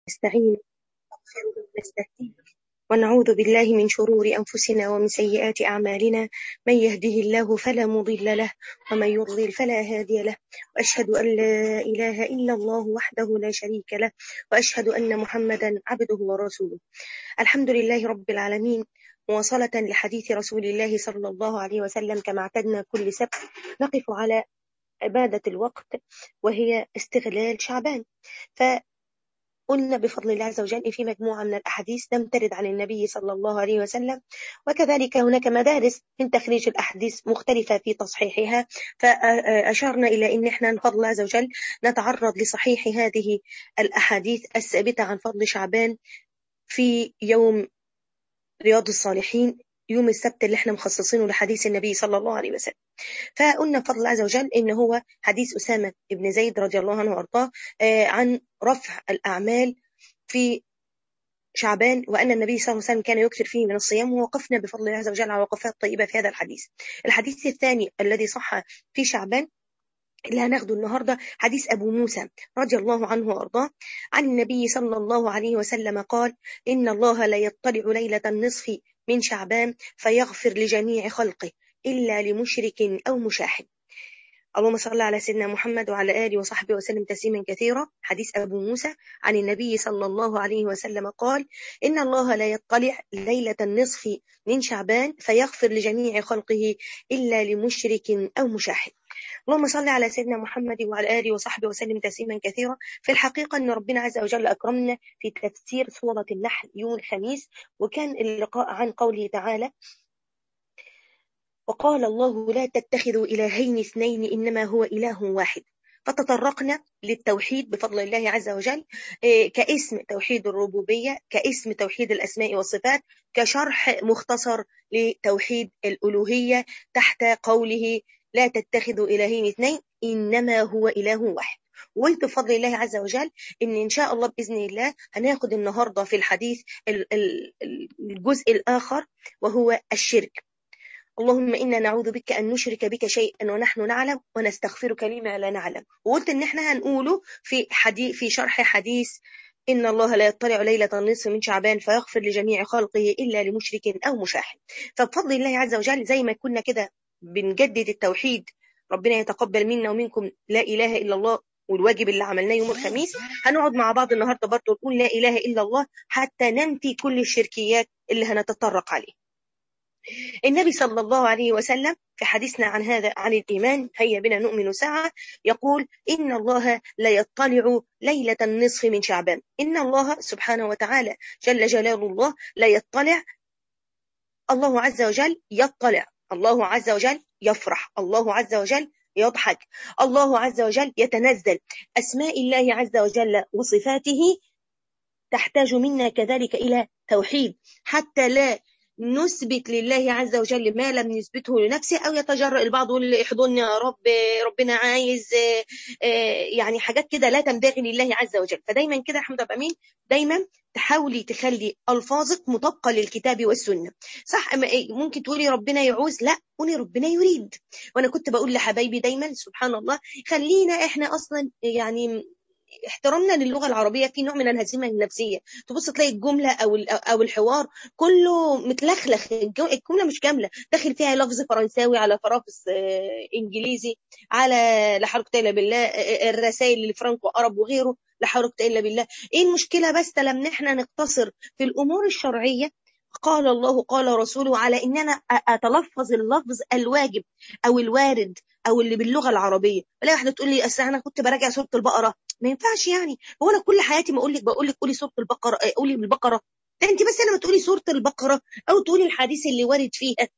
نستعين ونستهديه ونعوذ بالله من شرور أنفسنا ومن سيئات أعمالنا من يهده الله فلا مضل له ومن يضلل فلا هادي له وأشهد أن لا إله إلا الله وحده لا شريك له وأشهد أن محمدا عبده ورسوله الحمد لله رب العالمين مواصلة لحديث رسول الله صلى الله عليه وسلم كما اعتدنا كل سبت نقف على عبادة الوقت وهي استغلال شعبان فقلنا بفضل الله عز وجل في مجموعة من الأحاديث لم ترد عن النبي صلى الله عليه وسلم وكذلك هناك مدارس من تخريج الأحاديث مختلفة في تصحيحها فأشرنا إلى أن احنا بفضل الله عز وجل نتعرض لصحيح هذه الأحاديث الثابتة عن فضل شعبان في يوم رياض الصالحين يوم السبت اللي احنا مخصصينه لحديث النبي صلى الله عليه وسلم فقلنا بفضل الله عز وجل ان هو حديث اسامه بن زيد رضي الله عنه وارضاه عن رفع الاعمال في شعبان وان النبي صلى الله عليه وسلم كان يكثر فيه من الصيام ووقفنا بفضل الله عز وجل على وقفات طيبه في هذا الحديث. الحديث الثاني الذي صح في شعبان اللي هناخده النهارده حديث ابو موسى رضي الله عنه وارضاه عن النبي صلى الله عليه وسلم قال ان الله لا يطلع ليله النصف من شعبان فيغفر لجميع خلقه إلا لمشرك أو مشاحن اللهم صل على سيدنا محمد وعلى آله وصحبه وسلم تسليما كثيرا حديث أبو موسى عن النبي صلى الله عليه وسلم قال إن الله لا يطلع ليلة النصف من شعبان فيغفر لجميع خلقه إلا لمشرك أو مشاحن اللهم صل على سيدنا محمد وعلى آله وصحبه وسلم تسليما كثيرا في الحقيقة أن ربنا عز وجل أكرمنا في تفسير سورة النحل يوم الخميس وكان اللقاء عن قوله تعالى وقال الله لا تتخذوا إلهين اثنين إنما هو إله واحد فتطرقنا للتوحيد بفضل الله عز وجل كاسم توحيد الربوبية كاسم توحيد الأسماء والصفات كشرح مختصر لتوحيد الألوهية تحت قوله لا تتخذوا إلهين اثنين إنما هو إله واحد وقلت بفضل الله عز وجل ان ان شاء الله باذن الله هناخد النهارده في الحديث الجزء الاخر وهو الشرك اللهم انا نعوذ بك ان نشرك بك شيئا ونحن نعلم ونستغفرك لما لا نعلم وقلت ان احنا هنقوله في حديث في شرح حديث إن الله لا يطلع ليلة النصف من شعبان فيغفر لجميع خلقه إلا لمشرك أو مشاحن فبفضل الله عز وجل زي ما كنا كده بنجدد التوحيد ربنا يتقبل منا ومنكم لا إله إلا الله والواجب اللي عملناه يوم الخميس هنقعد مع بعض النهارده برضه نقول لا اله الا الله حتى ننفي كل الشركيات اللي هنتطرق عليه. النبي صلى الله عليه وسلم في حديثنا عن هذا عن الايمان هيا بنا نؤمن ساعه يقول ان الله لا يطلع ليله النصف من شعبان، ان الله سبحانه وتعالى جل جلال الله لا يطلع الله عز وجل يطلع، الله عز وجل يفرح، الله عز وجل يضحك الله عز وجل يتنزل أسماء الله عز وجل وصفاته تحتاج منا كذلك إلى توحيد حتى لا نثبت لله عز وجل ما لم يثبته لنفسه أو يتجرأ البعض يقول احضني يا رب ربنا عايز يعني حاجات كده لا تنبغي لله عز وجل فدايما كده احمد ابو امين دايما تحاولي تخلي الفاظك مطابقه للكتاب والسنه صح ممكن تقولي ربنا يعوز لا قولي ربنا يريد وانا كنت بقول لحبايبي دايما سبحان الله خلينا احنا اصلا يعني احترامنا للغه العربيه في نوع من الهزيمه النفسيه تبص تلاقي الجمله او او الحوار كله متلخلخ الجمله مش كامله داخل فيها لفظ فرنساوي على فرافس انجليزي على لا حول الا بالله الرسائل اللي فرانكو ارب وغيره لا حول الا بالله ايه المشكله بس لما احنا نقتصر في الامور الشرعيه قال الله قال رسوله على ان انا اتلفظ اللفظ الواجب او الوارد او اللي باللغه العربيه بلاقي واحده تقول لي اصل انا كنت براجع سوره البقره ما ينفعش يعني هو انا كل حياتي ما اقول لك بقول لك قولي سوره البقره قولي البقره ده انت بس لما تقولي سوره البقره او تقولي الحديث اللي وارد فيها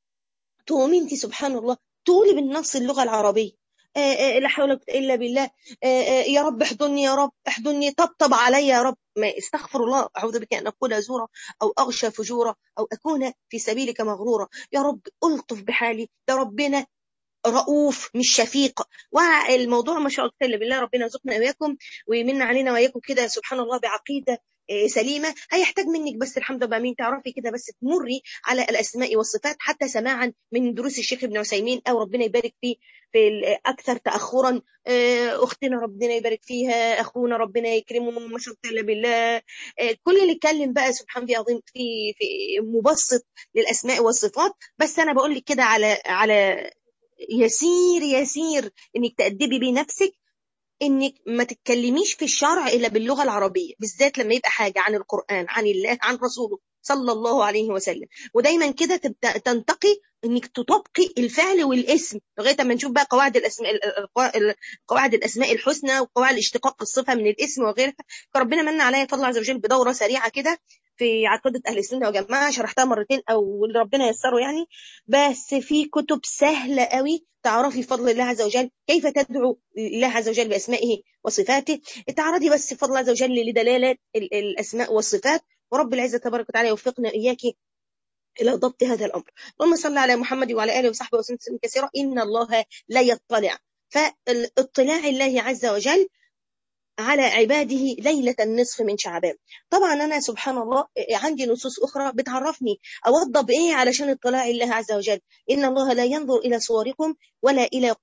تقومي انت سبحان الله تقولي بالنص اللغه العربيه لا حول الا بالله يا رب احضني يا رب احضني طبطب علي يا رب ما استغفر الله اعوذ بك ان اقول زورا او اغشى فجورا او اكون في سبيلك مغرورا يا رب الطف بحالي ده ربنا رؤوف مش شفيق والموضوع ما شاء الله بالله ربنا يرزقنا واياكم ويمن علينا واياكم كده سبحان الله بعقيده سليمه هيحتاج منك بس الحمد لله مين تعرفي كده بس تمري على الاسماء والصفات حتى سماعا من دروس الشيخ ابن عثيمين او ربنا يبارك فيه في اكثر تاخرا اختنا ربنا يبارك فيها اخونا ربنا يكرمه ما شاء الله بالله كل اللي اتكلم بقى سبحان الله عظيم في في مبسط للاسماء والصفات بس انا بقول لك كده على على يسير يسير انك تأدبي بنفسك انك ما تتكلميش في الشرع الا باللغه العربيه بالذات لما يبقى حاجه عن القران عن الله عن رسوله صلى الله عليه وسلم ودايما كده تبدا تنتقي انك تطبقي الفعل والاسم لغايه ما نشوف بقى قواعد الاسماء قواعد الاسماء الحسنى وقواعد اشتقاق الصفه من الاسم وغيرها فربنا من عليا فضل عز وجل بدوره سريعه كده في عقيده اهل السنه والجماعه شرحتها مرتين او اللي ربنا ييسره يعني بس في كتب سهله قوي تعرفي فضل الله عز وجل كيف تدعو الله عز وجل باسمائه وصفاته تعرضي بس فضل الله عز وجل لدلاله الاسماء والصفات ورب العزه تبارك وتعالى يوفقنا اياك الى ضبط هذا الامر اللهم صل على محمد وعلى اله وصحبه وسلم كثيرا ان الله لا يطلع فاطلاع الله عز وجل على عباده ليلة النصف من شعبان طبعا أنا سبحان الله عندي نصوص أخرى بتعرفني أوضب إيه علشان اطلاع الله عز وجل إن الله لا ينظر إلى صوركم ولا إلى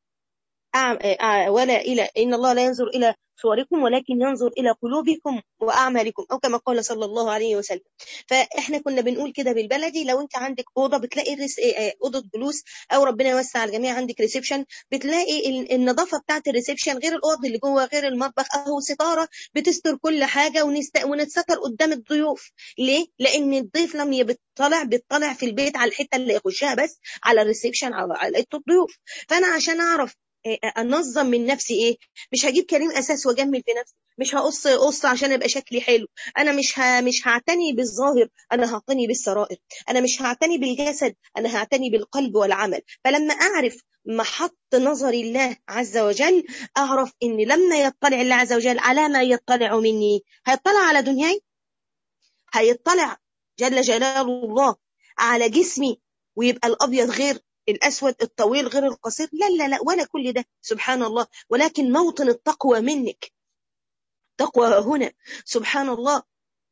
ولا إلى إن الله لا ينظر إلى صوركم ولكن ينظر إلى قلوبكم وأعمالكم أو كما قال صلى الله عليه وسلم فإحنا كنا بنقول كده بالبلدي لو أنت عندك أوضة بتلاقي الرس... أوضة جلوس أو ربنا يوسع على الجميع عندك ريسبشن بتلاقي النظافة بتاعة الريسبشن غير الأوض اللي جوه غير المطبخ أهو ستارة بتستر كل حاجة ونست... ونتستر قدام الضيوف ليه؟ لأن الضيف لما بيطلع بيطلع في البيت على الحتة اللي يخشها بس على الريسبشن على على الضيوف فأنا عشان أعرف انظم من نفسي ايه مش هجيب كريم اساس واجمل في نفسي مش هقص قص عشان ابقى شكلي حلو انا مش ه... مش هعتني بالظاهر انا هعتني بالسرائر انا مش هعتني بالجسد انا هعتني بالقلب والعمل فلما اعرف محط نظر الله عز وجل اعرف ان لما يطلع الله عز وجل على ما يطلع مني هيطلع على دنياي هيطلع جل جلال الله على جسمي ويبقى الابيض غير الأسود الطويل غير القصير لا لا لا ولا كل ده سبحان الله ولكن موطن التقوى منك تقوى هنا سبحان الله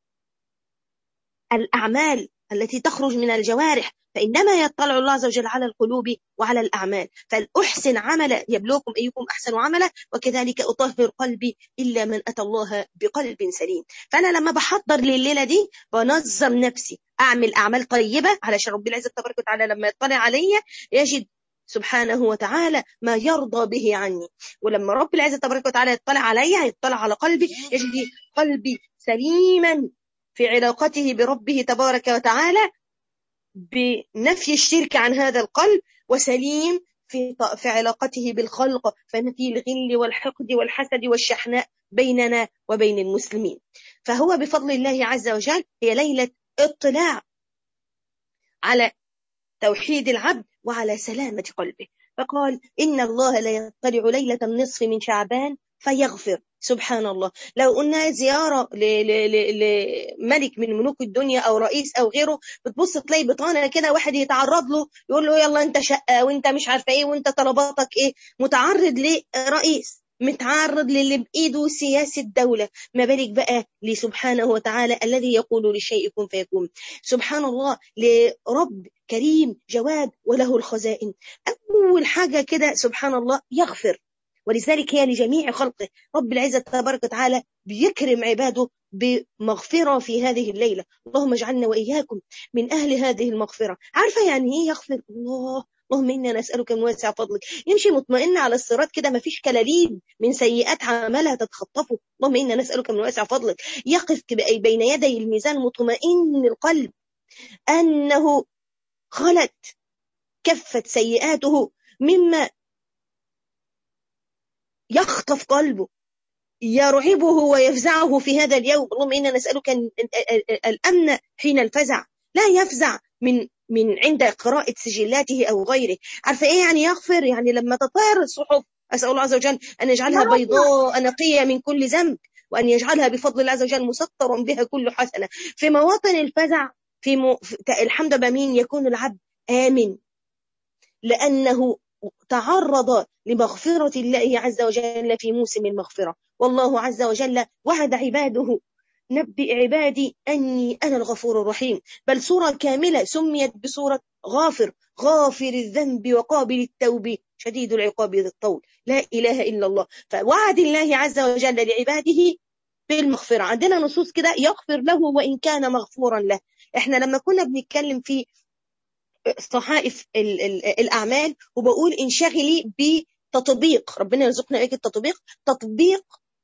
الأعمال التي تخرج من الجوارح فإنما يطلع الله عز وجل على القلوب وعلى الأعمال فالأحسن عملا يبلوكم أيكم أحسن عملا وكذلك أطهر قلبي إلا من أتى الله بقلب سليم فأنا لما بحضر لليلة دي بنظم نفسي أعمل أعمال طيبة علشان رب العزة تبارك وتعالى لما يطلع علي يجد سبحانه وتعالى ما يرضى به عني ولما رب العزة تبارك وتعالى يطلع علي يطلع على قلبي يجد قلبي سليما في علاقته بربه تبارك وتعالى بنفي الشرك عن هذا القلب وسليم في في علاقته بالخلق فنفي الغل والحقد والحسد والشحناء بيننا وبين المسلمين فهو بفضل الله عز وجل هي ليلة اطلاع على توحيد العبد وعلى سلامة قلبه فقال إن الله لا يطلع ليلة النصف من شعبان فيغفر سبحان الله لو قلنا زيارة لملك من ملوك الدنيا أو رئيس أو غيره بتبص تلاقي بطانة كده واحد يتعرض له يقول له يلا أنت شقة وأنت مش عارفة إيه وأنت طلباتك إيه متعرض لرئيس متعرض للي بإيده سياسة دولة ما بالك بقى لسبحانه وتعالى الذي يقول للشيء كن فيكون سبحان الله لرب كريم جواد وله الخزائن أول حاجة كده سبحان الله يغفر ولذلك هي لجميع خلقه رب العزة تبارك وتعالى بيكرم عباده بمغفرة في هذه الليلة اللهم اجعلنا وإياكم من أهل هذه المغفرة عارفة يعني إيه يغفر الله اللهم إنا نسألك من واسع فضلك يمشي مطمئن على الصراط كده ما فيش كلاليب من سيئات عملها تتخطفه اللهم إنا نسألك من واسع فضلك يقف بين يدي الميزان مطمئن القلب أنه خلت كفت سيئاته مما يخطف قلبه يرعبه ويفزعه في هذا اليوم اللهم إنا نسألك الأمن حين الفزع لا يفزع من من عند قراءة سجلاته أو غيره عارفة إيه يعني يغفر يعني لما تطير الصحف أسأل الله عز وجل أن يجعلها بيضاء نقية من كل ذنب وأن يجعلها بفضل الله عز وجل مسطرا بها كل حسنة في مواطن الفزع في, م... في الحمد بمين يكون العبد آمن لأنه تعرض لمغفرة الله عز وجل في موسم المغفرة والله عز وجل وعد عباده نبئ عبادي أني أنا الغفور الرحيم بل سورة كاملة سميت بسورة غافر غافر الذنب وقابل التوب شديد العقاب ذي الطول لا إله إلا الله فوعد الله عز وجل لعباده بالمغفرة عندنا نصوص كده يغفر له وإن كان مغفورا له احنا لما كنا بنتكلم في صحائف ال ال الأعمال وبقول انشغلي بتطبيق ربنا يرزقنا إياك التطبيق تطبيق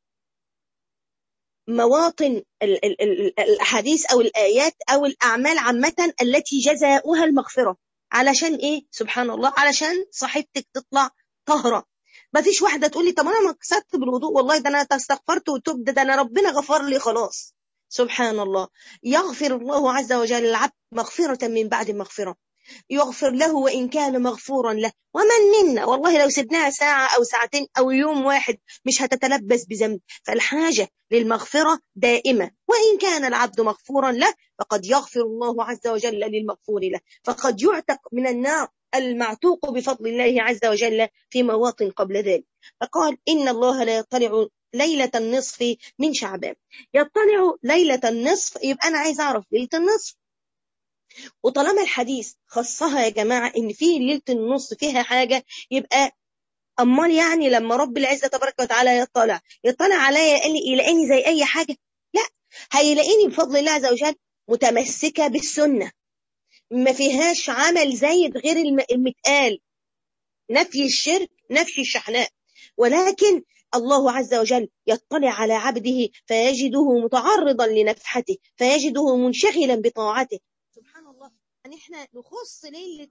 مواطن ال ال ال الأحاديث أو الآيات أو الأعمال عامة التي جزاؤها المغفرة علشان إيه سبحان الله علشان صحيفتك تطلع طهرة ما فيش واحدة تقول لي طب أنا ما كسرت بالوضوء والله ده أنا استغفرت وتبت ده أنا ربنا غفر لي خلاص سبحان الله يغفر الله عز وجل العبد مغفرة من بعد مغفرة يغفر له وإن كان مغفورا له ومن منا والله لو سبناها ساعة أو ساعتين أو يوم واحد مش هتتلبس بذنب فالحاجة للمغفرة دائمة وإن كان العبد مغفورا له فقد يغفر الله عز وجل للمغفور له فقد يعتق من النار المعتوق بفضل الله عز وجل في مواطن قبل ذلك فقال إن الله لا يطلع ليلة النصف من شعبان يطلع ليلة النصف يبقى أنا عايز أعرف ليلة النصف وطالما الحديث خصها يا جماعة إن في ليلة النص فيها حاجة يبقى أمال يعني لما رب العزة تبارك وتعالى يطلع يطلع عليا قال لي يلاقيني زي أي حاجة لا هيلاقيني بفضل الله عز وجل متمسكة بالسنة ما فيهاش عمل زايد غير المتقال نفي الشرك نفي الشحناء ولكن الله عز وجل يطلع على عبده فيجده متعرضا لنفحته فيجده منشغلا بطاعته سبحان الله ان احنا نخص ليله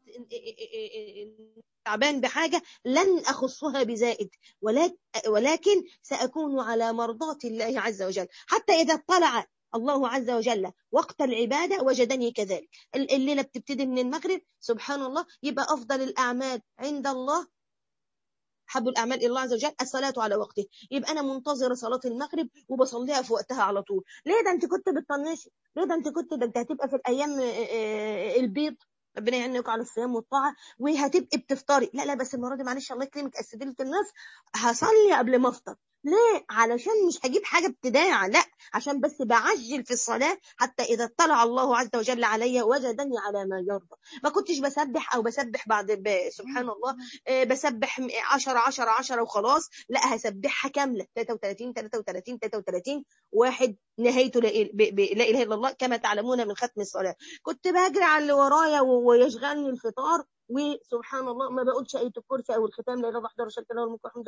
تعبان بحاجه لن اخصها بزائد ولكن ساكون على مرضاه الله عز وجل حتى اذا اطلع الله عز وجل وقت العبادة وجدني كذلك الليلة بتبتدي من المغرب سبحان الله يبقى أفضل الأعمال عند الله حب الأعمال إلى الله عز وجل الصلاة على وقته يبقى أنا منتظرة صلاة المغرب وبصليها في وقتها على طول ليه ده أنت كنت بتطنشي ليه ده أنت كنت ده أنت هتبقى في الأيام البيض ربنا يعينك على الصيام والطاعه وهتبقي بتفطري لا لا بس المره دي معلش الله يكرمك اسدلت النص هصلي قبل ما افطر ليه علشان مش هجيب حاجه ابتداع لا عشان بس بعجل في الصلاه حتى اذا اطلع الله عز وجل علي وجدني على ما يرضى ما كنتش بسبح او بسبح بعد ب... سبحان الله بسبح 10 10 10 وخلاص لا هسبحها كامله 33 33 33 واحد نهايته لا اله الا الله كما تعلمون من ختم الصلاه كنت بجري على اللي ورايا ويشغلني الفطار وسبحان الله ما بقولش ايه الكرسي او الختام لا اله الا الله شرك له الملك والحمد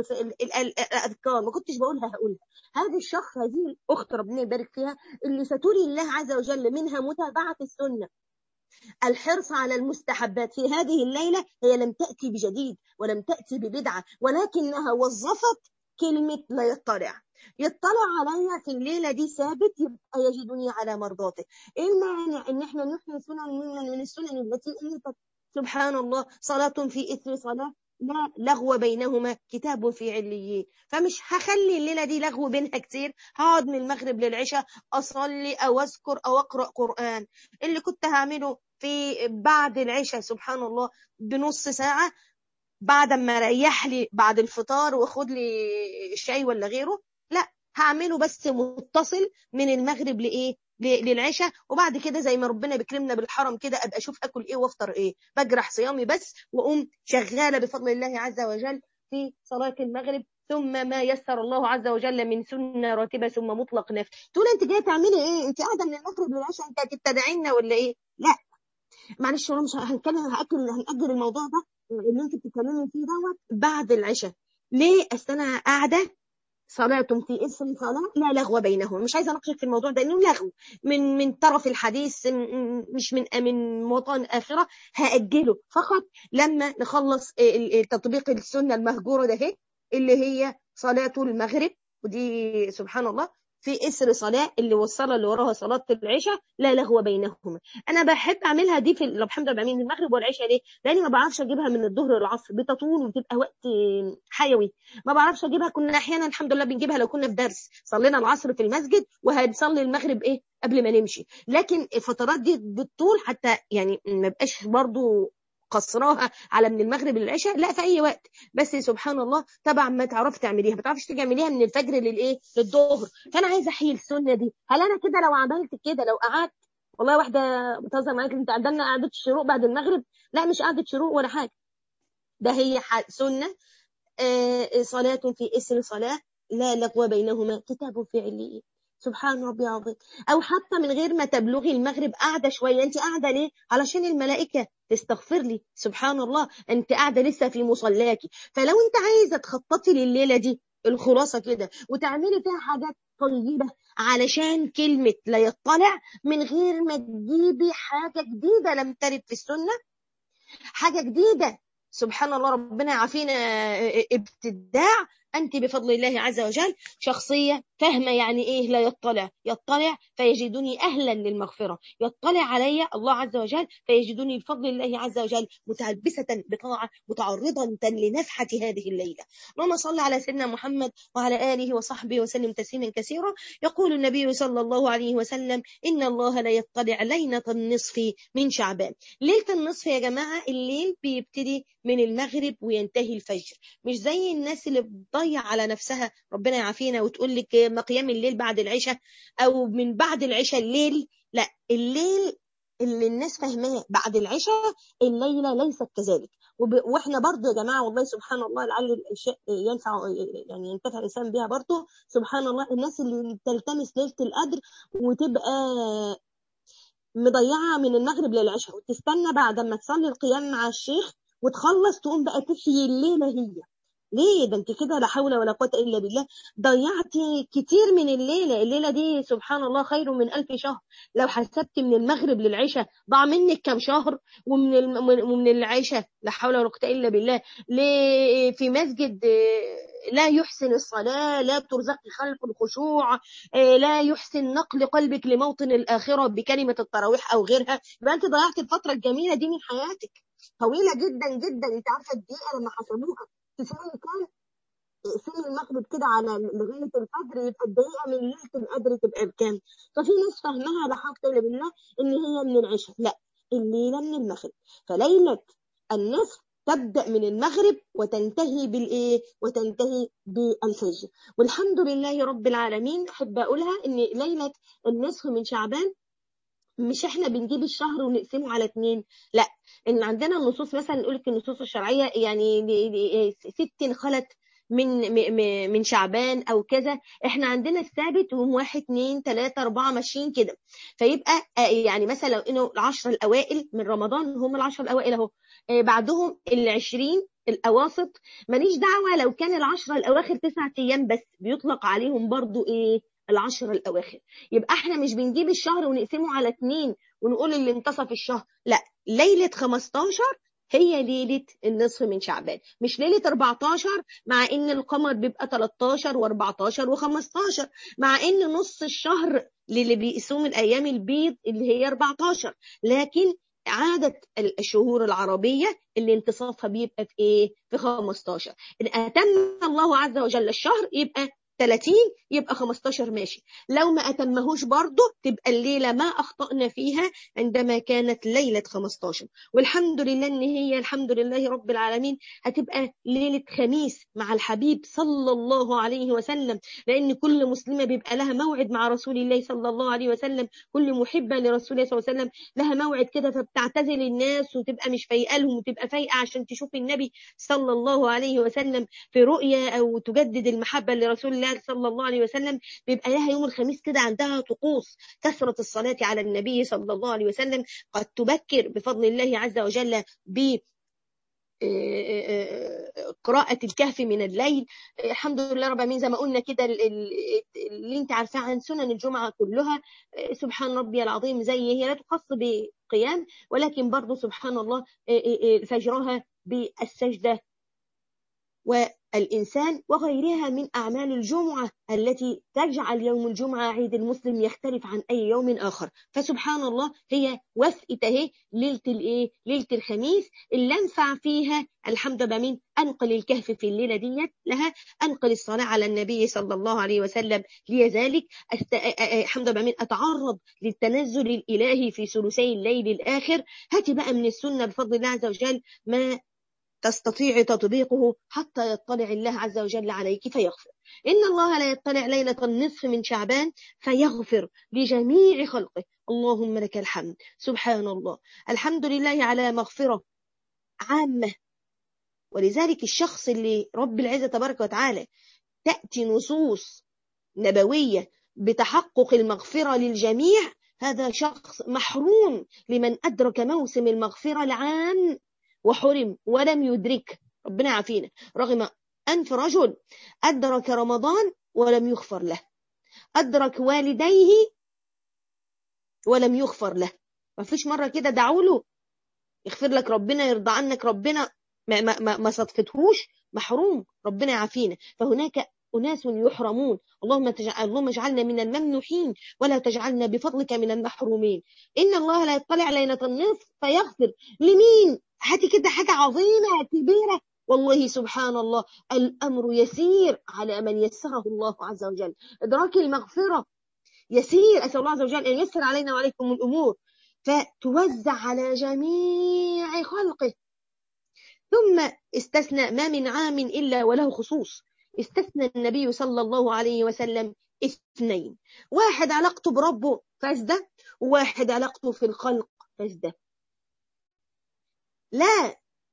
الاذكار ما كنتش بقولها هقولها هذا الشخص هذه الاخت ربنا يبارك فيها اللي ستري الله عز وجل منها متابعه السنه الحرص على المستحبات في هذه الليلة هي لم تأتي بجديد ولم تأتي ببدعة ولكنها وظفت كلمة لا يطلع يطلع عليا في الليلة دي ثابت يبقى يجدني على مرضاته ايه المانع ان احنا نحيي سنن من, من السنن التي ألفت سبحان الله صلاة في إثر صلاة لا لغو بينهما كتاب في عليين فمش هخلي الليلة دي لغو بينها كتير هقعد من المغرب للعشاء أصلي أو أذكر أو أقرأ قرآن اللي كنت هعمله في بعد العشاء سبحان الله بنص ساعة بعد ما ريح لي بعد الفطار واخد لي شاي ولا غيره لا هعمله بس متصل من المغرب لايه للعشاء وبعد كده زي ما ربنا بيكرمنا بالحرم كده ابقى اشوف اكل ايه وافطر ايه بجرح صيامي بس واقوم شغاله بفضل الله عز وجل في صلاه المغرب ثم ما يسر الله عز وجل من سنه راتبه ثم مطلق نفس تقول انت جايه تعملي ايه انت قاعده من المغرب للعشاء انت هتتبعينا ولا ايه لا معلش انا مش هنتكلم هاكل هنأجل الموضوع ده اللي انت بتتكلمي فيه دوت بعد العشاء ليه اصل انا قاعده صلاة في اسم صلاة لا لغو بينهم مش عايزة أناقشك في الموضوع ده إنه لغو من من طرف الحديث مش من من موطن آخرة هأجله فقط لما نخلص تطبيق السنة المهجورة ده هي اللي هي صلاة المغرب ودي سبحان الله في إسر صلاة اللي والصلاة اللي وراها صلاة العشاء لا لغو بينهما أنا بحب أعملها دي في الحمد لله بعمل المغرب والعشاء ليه؟ لأني ما بعرفش أجيبها من الظهر للعصر بتطول وتبقى وقت حيوي ما بعرفش أجيبها كنا أحيانا الحمد لله بنجيبها لو كنا في درس صلينا العصر في المسجد وهنصلي المغرب إيه قبل ما نمشي لكن الفترات دي بالطول حتى يعني ما بقاش برضو قصراها على من المغرب للعشاء لا في اي وقت بس سبحان الله طبعا ما تعرفي تعمليها ما تعرفيش تعمليها من الفجر للايه للظهر فانا عايزه احيي السنه دي هل انا كده لو عملت كده لو قعدت والله واحده بتهزر معاك انت عندنا قعده الشروق بعد المغرب لا مش قعده شروق ولا حاجه ده هي سنه آه صلاه في اسر صلاه لا لغو بينهما كتاب في عليين سبحان ربي العظيم او حتى من غير ما تبلغي المغرب قاعده شويه انت قاعده ليه علشان الملائكه تستغفر لي سبحان الله انت قاعده لسه في مصلاكي فلو انت عايزه تخططي لليله دي الخلاصه كده وتعملي فيها حاجات طيبه علشان كلمه لا يطلع من غير ما تجيبي حاجه جديده لم ترد في السنه حاجه جديده سبحان الله ربنا يعافينا ابتداع أنت بفضل الله عز وجل شخصية فاهمة يعني إيه لا يطلع يطلع فيجدني أهلا للمغفرة يطلع علي الله عز وجل فيجدني بفضل الله عز وجل متلبسة بطاعة متعرضة لنفحة هذه الليلة اللهم صل على سيدنا محمد وعلى آله وصحبه وسلم تسليما كثيرا يقول النبي صلى الله عليه وسلم إن الله لا يطلع ليلة النصف من شعبان ليلة النصف يا جماعة الليل بيبتدي من المغرب وينتهي الفجر مش زي الناس اللي بتضيع على نفسها ربنا يعافينا وتقول لك مقيام الليل بعد العشاء او من بعد العشاء الليل لا الليل اللي الناس فاهماه بعد العشاء الليلة ليست كذلك وب... واحنا برضو يا جماعة والله سبحان الله لعل الاشياء ينفع يعني ينتفع الانسان بها برضو سبحان الله الناس اللي بتلتمس ليلة القدر وتبقى مضيعة من المغرب للعشاء وتستنى بعد ما تصلي القيام مع الشيخ وتخلص تقوم بقى تحيي الليلة هي ليه ده انت كده لا حول ولا قوه الا بالله ضيعتي كتير من الليله الليله دي سبحان الله خير من ألف شهر لو حسبت من المغرب للعشاء ضاع منك كم شهر ومن ومن العشاء لا حول ولا قوه الا بالله ليه في مسجد لا يحسن الصلاة لا ترزقي خلف الخشوع لا يحسن نقل قلبك لموطن الآخرة بكلمة التراويح أو غيرها يبقى أنت ضيعت الفترة الجميلة دي من حياتك طويلة جدا جدا أنت عارفة الدقيقة لما حسبوها تساوي كام سن المغرب كده على لغايه الفجر يبقى الدقيقه من ليله القدر تبقى بكام ففي ناس فاهمها لا حول الا بالله ان هي من العشاء لا الليله من المغرب فليله النصف تبدا من المغرب وتنتهي بالايه وتنتهي بالفجر والحمد لله رب العالمين احب اقولها ان ليله النصف من شعبان مش احنا بنجيب الشهر ونقسمه على اتنين لا ان عندنا النصوص مثلا نقول لك النصوص الشرعيه يعني ست خلت من من شعبان او كذا احنا عندنا الثابت يوم واحد اتنين تلاته اربعه ماشيين كده فيبقى يعني مثلا لو انه العشر الاوائل من رمضان هم العشر الاوائل اهو بعدهم العشرين الاواسط ماليش دعوه لو كان العشره الاواخر تسعة ايام بس بيطلق عليهم برضو ايه العشر الأواخر يبقى احنا مش بنجيب الشهر ونقسمه على اتنين ونقول اللي انتصف الشهر لا ليلة 15 هي ليلة النصف من شعبان مش ليلة 14 مع ان القمر بيبقى 13 و14 و15 مع ان نص الشهر اللي بيقسموا الايام البيض اللي هي 14 لكن عادة الشهور العربية اللي انتصافها بيبقى في ايه في 15 ان اتم الله عز وجل الشهر يبقى 30 يبقى 15 ماشي لو ما أتمهوش برضه تبقى الليلة ما أخطأنا فيها عندما كانت ليلة 15 والحمد لله إن هي الحمد لله رب العالمين هتبقى ليلة خميس مع الحبيب صلى الله عليه وسلم لأن كل مسلمة بيبقى لها موعد مع رسول الله صلى الله عليه وسلم كل محبة لرسول الله صلى الله عليه وسلم لها موعد كده فبتعتزل الناس وتبقى مش فايقة لهم وتبقى فايقة عشان تشوف النبي صلى الله عليه وسلم في رؤية أو تجدد المحبة لرسول الله صلى الله عليه وسلم بيبقى لها يوم الخميس كده عندها طقوس كثرة الصلاة على النبي صلى الله عليه وسلم قد تبكر بفضل الله عز وجل ب قراءة الكهف من الليل الحمد لله رب العالمين زي ما قلنا كده اللي انت عارفاه عن سنن الجمعة كلها سبحان ربي العظيم زي هي لا تخص بقيام ولكن برضه سبحان الله فجرها بالسجدة الإنسان وغيرها من أعمال الجمعة التي تجعل يوم الجمعة عيد المسلم يختلف عن أي يوم آخر فسبحان الله هي وثقة اهي ليلة الإيه ليلة الخميس اللي أنفع فيها الحمد لله من أنقل الكهف في الليلة ديت لها أنقل الصلاة على النبي صلى الله عليه وسلم لذلك أست... الحمد لله من أتعرض للتنزل الإلهي في ثلثي الليل الآخر هاتي بقى من السنة بفضل الله عز وجل ما تستطيع تطبيقه حتى يطلع الله عز وجل عليك فيغفر إن الله لا يطلع ليلة النصف من شعبان فيغفر لجميع خلقه اللهم لك الحمد سبحان الله الحمد لله على مغفرة عامة ولذلك الشخص اللي رب العزة تبارك وتعالى تأتي نصوص نبوية بتحقق المغفرة للجميع هذا شخص محروم لمن أدرك موسم المغفرة العام وحرم ولم يدرك ربنا عافينا رغم أنف رجل أدرك رمضان ولم يغفر له أدرك والديه ولم يغفر له ما فيش مرة كده دعوا له يغفر لك ربنا يرضى عنك ربنا ما, ما, ما, ما صدفتهوش محروم ربنا يعافينا فهناك أناس يحرمون اللهم تجعل اللهم اجعلنا من الممنوحين ولا تجعلنا بفضلك من المحرومين إن الله لا يطلع ليلة النصف فيغفر لمين هاتي كده حاجة عظيمة كبيرة والله سبحان الله الأمر يسير على من يسره الله عز وجل إدراك المغفرة يسير أسأل الله عز وجل أن يسر علينا وعليكم الأمور فتوزع على جميع خلقه ثم استثنى ما من عام إلا وله خصوص استثنى النبي صلى الله عليه وسلم اثنين واحد علاقته بربه فاسدة وواحد علاقته في الخلق فاسدة لا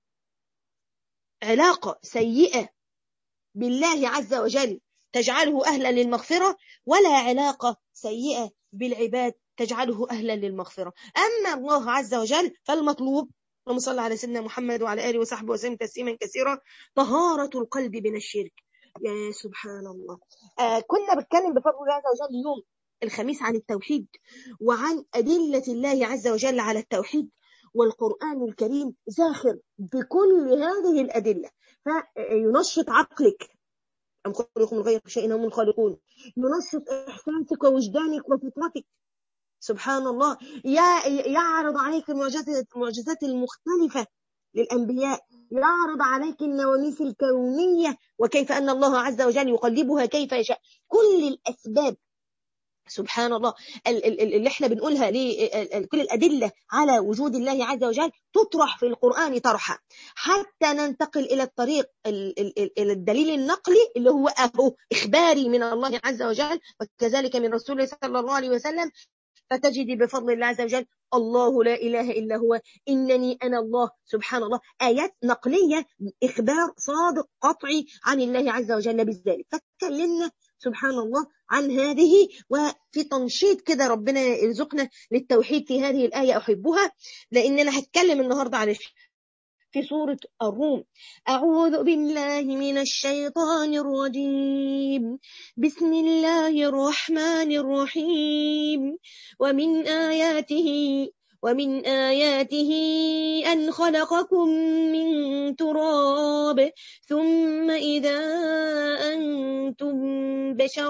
علاقة سيئة بالله عز وجل تجعله أهلا للمغفرة ولا علاقة سيئة بالعباد تجعله أهلا للمغفرة أما الله عز وجل فالمطلوب اللهم صل على سيدنا محمد وعلى آله وصحبه وسلم تسليما كثيرا طهارة القلب من الشرك يا سبحان الله آه كنا بنتكلم بفضل الله عز وجل اليوم الخميس عن التوحيد وعن أدلة الله عز وجل على التوحيد والقرآن الكريم زاخر بكل هذه الأدلة فينشط عقلك أم خلقكم الغير شيء هم الخالقون ينشط إحساسك ووجدانك وفطرتك سبحان الله يعرض عليك المعجزات المعجزات المختلفة للأنبياء يعرض عليك النواميس الكونية وكيف أن الله عز وجل يقلبها كيف يشاء كل الأسباب سبحان الله اللي احنا بنقولها كل الأدلة على وجود الله عز وجل تطرح في القرآن طرحا حتى ننتقل إلى الطريق إلى الدليل النقلي اللي هو أهو إخباري من الله عز وجل وكذلك من رسوله صلى الله عليه وسلم فتجدي بفضل الله عز وجل الله لا إله إلا هو إنني أنا الله سبحان الله آيات نقلية إخبار صادق قطعي عن الله عز وجل بذلك فتكلمنا سبحان الله عن هذه وفي تنشيط كده ربنا يرزقنا للتوحيد في هذه الآية أحبها لأن أنا هتكلم النهاردة عن في سورة الروم أعوذ بالله من الشيطان الرجيم بسم الله الرحمن الرحيم ومن آياته ومن آياته أن خلقكم من تراب ثم إذا أنتم بشر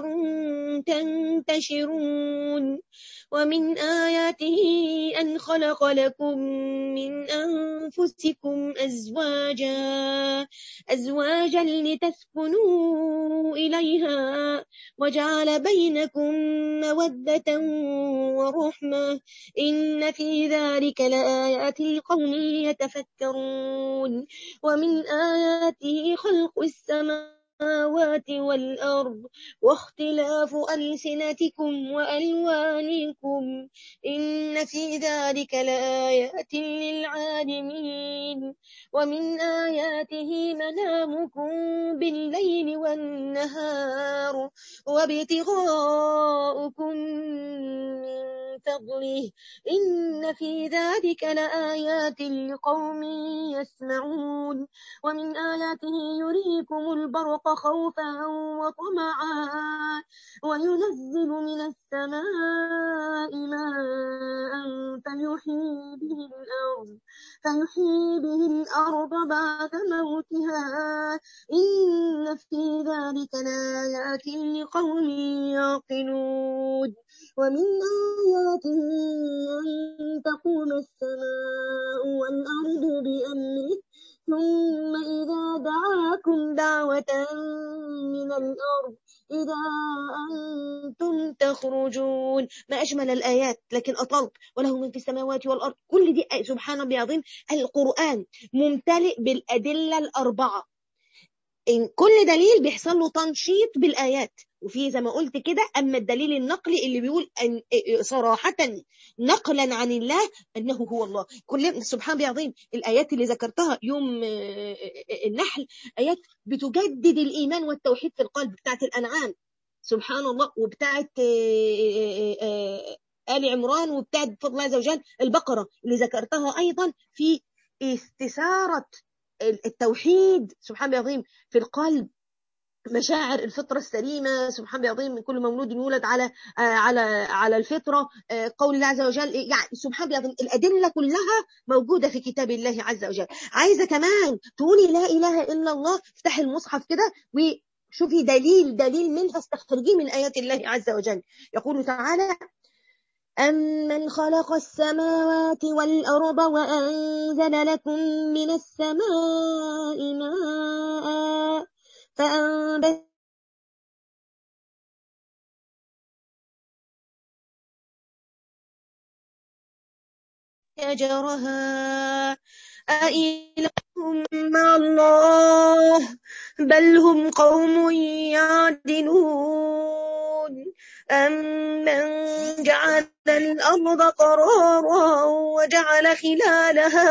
تنتشرون ومن آياته أن خلق لكم من أنفسكم أزواجا أزواجا لتسكنوا إليها وجعل بينكم مودة ورحمة إن في ذلك لآيات لقوم يتفكرون ومن آياته خلق السماء السماوات والأرض واختلاف ألسنتكم وألوانكم إن في ذلك لآيات للعالمين ومن آياته منامكم بالليل والنهار وابتغاؤكم من فضله إن في ذلك لآيات لقوم يسمعون ومن آياته يريكم البرق خوفا وطمعا وينزل من السماء ماء فيحيي به الأرض فيحيي به الأرض بعد موتها إن في ذلك لآيات لقوم يعقلون ومن آياته أن تقوم السماء والأرض بأمره ثم إذا دعاكم دعوة من الأرض إذا أنتم تخرجون ما أجمل الآيات لكن أطلت وله من في السماوات والأرض كل دي سبحان ربي العظيم القرآن ممتلئ بالأدلة الأربعة إن كل دليل بيحصل له تنشيط بالآيات وفي زي ما قلت كده أما الدليل النقلي اللي بيقول أن صراحة نقلا عن الله أنه هو الله كل سبحان عظيم الآيات اللي ذكرتها يوم النحل آيات بتجدد الإيمان والتوحيد في القلب بتاعت الأنعام سبحان الله وبتاعت آل عمران وبتاعت بفضل الله عز وجل البقرة اللي ذكرتها أيضا في استثارة التوحيد سبحان العظيم في القلب مشاعر الفطرة السليمة سبحان الله العظيم من كل مولود يولد على على على الفطرة قول الله عز وجل يعني سبحان الله العظيم الأدلة كلها موجودة في كتاب الله عز وجل عايزة كمان تقولي لا إله إلا الله افتحي المصحف كده وشوفي دليل دليل منها استخرجيه من آيات الله عز وجل يقول تعالى أمن خلق السماوات والأرض وأنزل لكم من السماء ماء فأنبت شجرها أإله مع الله بل هم قوم يعدلون أمن جعل الأرض قرارا وجعل خلالها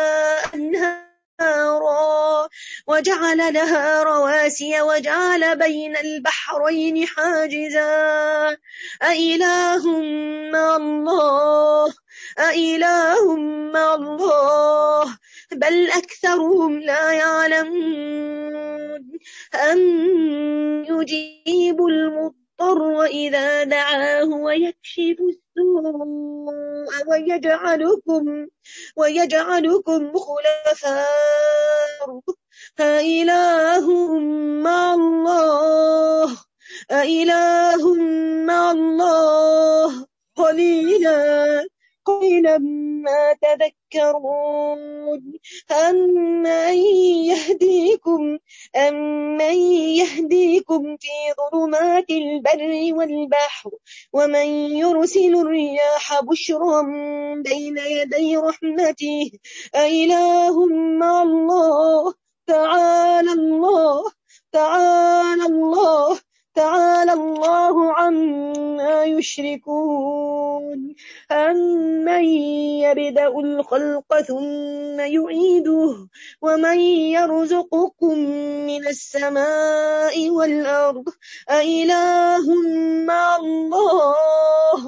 أنهارا وجعل لها رواسي وجعل بين البحرين حاجزا أإله مع الله أإله مع الله بل أكثرهم لا يعلمون أن يجيب المضطر إذا دعاه ويكشف السوء ويجعلكم ويجعلكم خلفاء أإله مع الله أإله مع الله قليلا قليلا ما تذكرون أمن يهديكم أمن يهديكم في ظلمات البر والبحر ومن يرسل الرياح بشرا بين يدي رحمته أإله مع الله تعالى الله تعالى الله تعالى الله عما يشركون أمن يبدأ الخلق ثم يعيده ومن يرزقكم من السماء والأرض أإله مع الله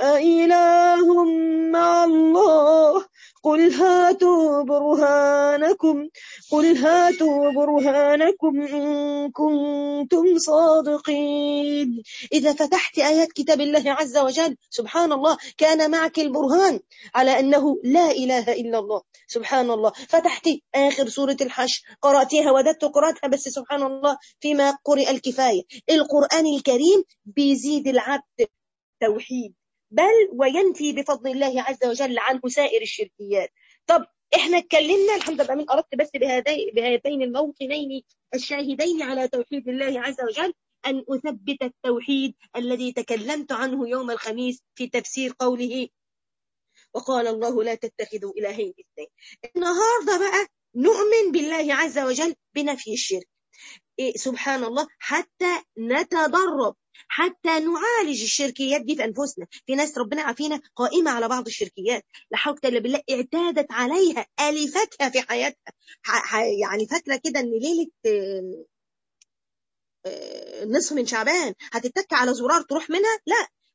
أإله مع الله قل هاتوا برهانكم قل هاتوا برهانكم إن كنتم صادقين إذا فتحت آيات كتاب الله عز وجل سبحان الله كان معك البرهان على أنه لا إله إلا الله سبحان الله فتحت آخر سورة الحشر قرأتها وددت قرأتها بس سبحان الله فيما قرئ الكفاية القرآن الكريم بيزيد العبد توحيد بل وينفي بفضل الله عز وجل عنه سائر الشركيات طب احنا اتكلمنا الحمد لله من اردت بس بهذين بهذين الموطنين الشاهدين على توحيد الله عز وجل ان اثبت التوحيد الذي تكلمت عنه يوم الخميس في تفسير قوله وقال الله لا تتخذوا الهين اثنين النهارده بقى نؤمن بالله عز وجل بنفي الشرك إيه سبحان الله حتى نتدرب حتى نعالج الشركيات دي في انفسنا في ناس ربنا عافينا قائمه على بعض الشركيات لا حول الا بالله اعتادت عليها الفتها في حياتها يعني فاكره كده ان ليله نصف من شعبان هتتك على زرار تروح منها لا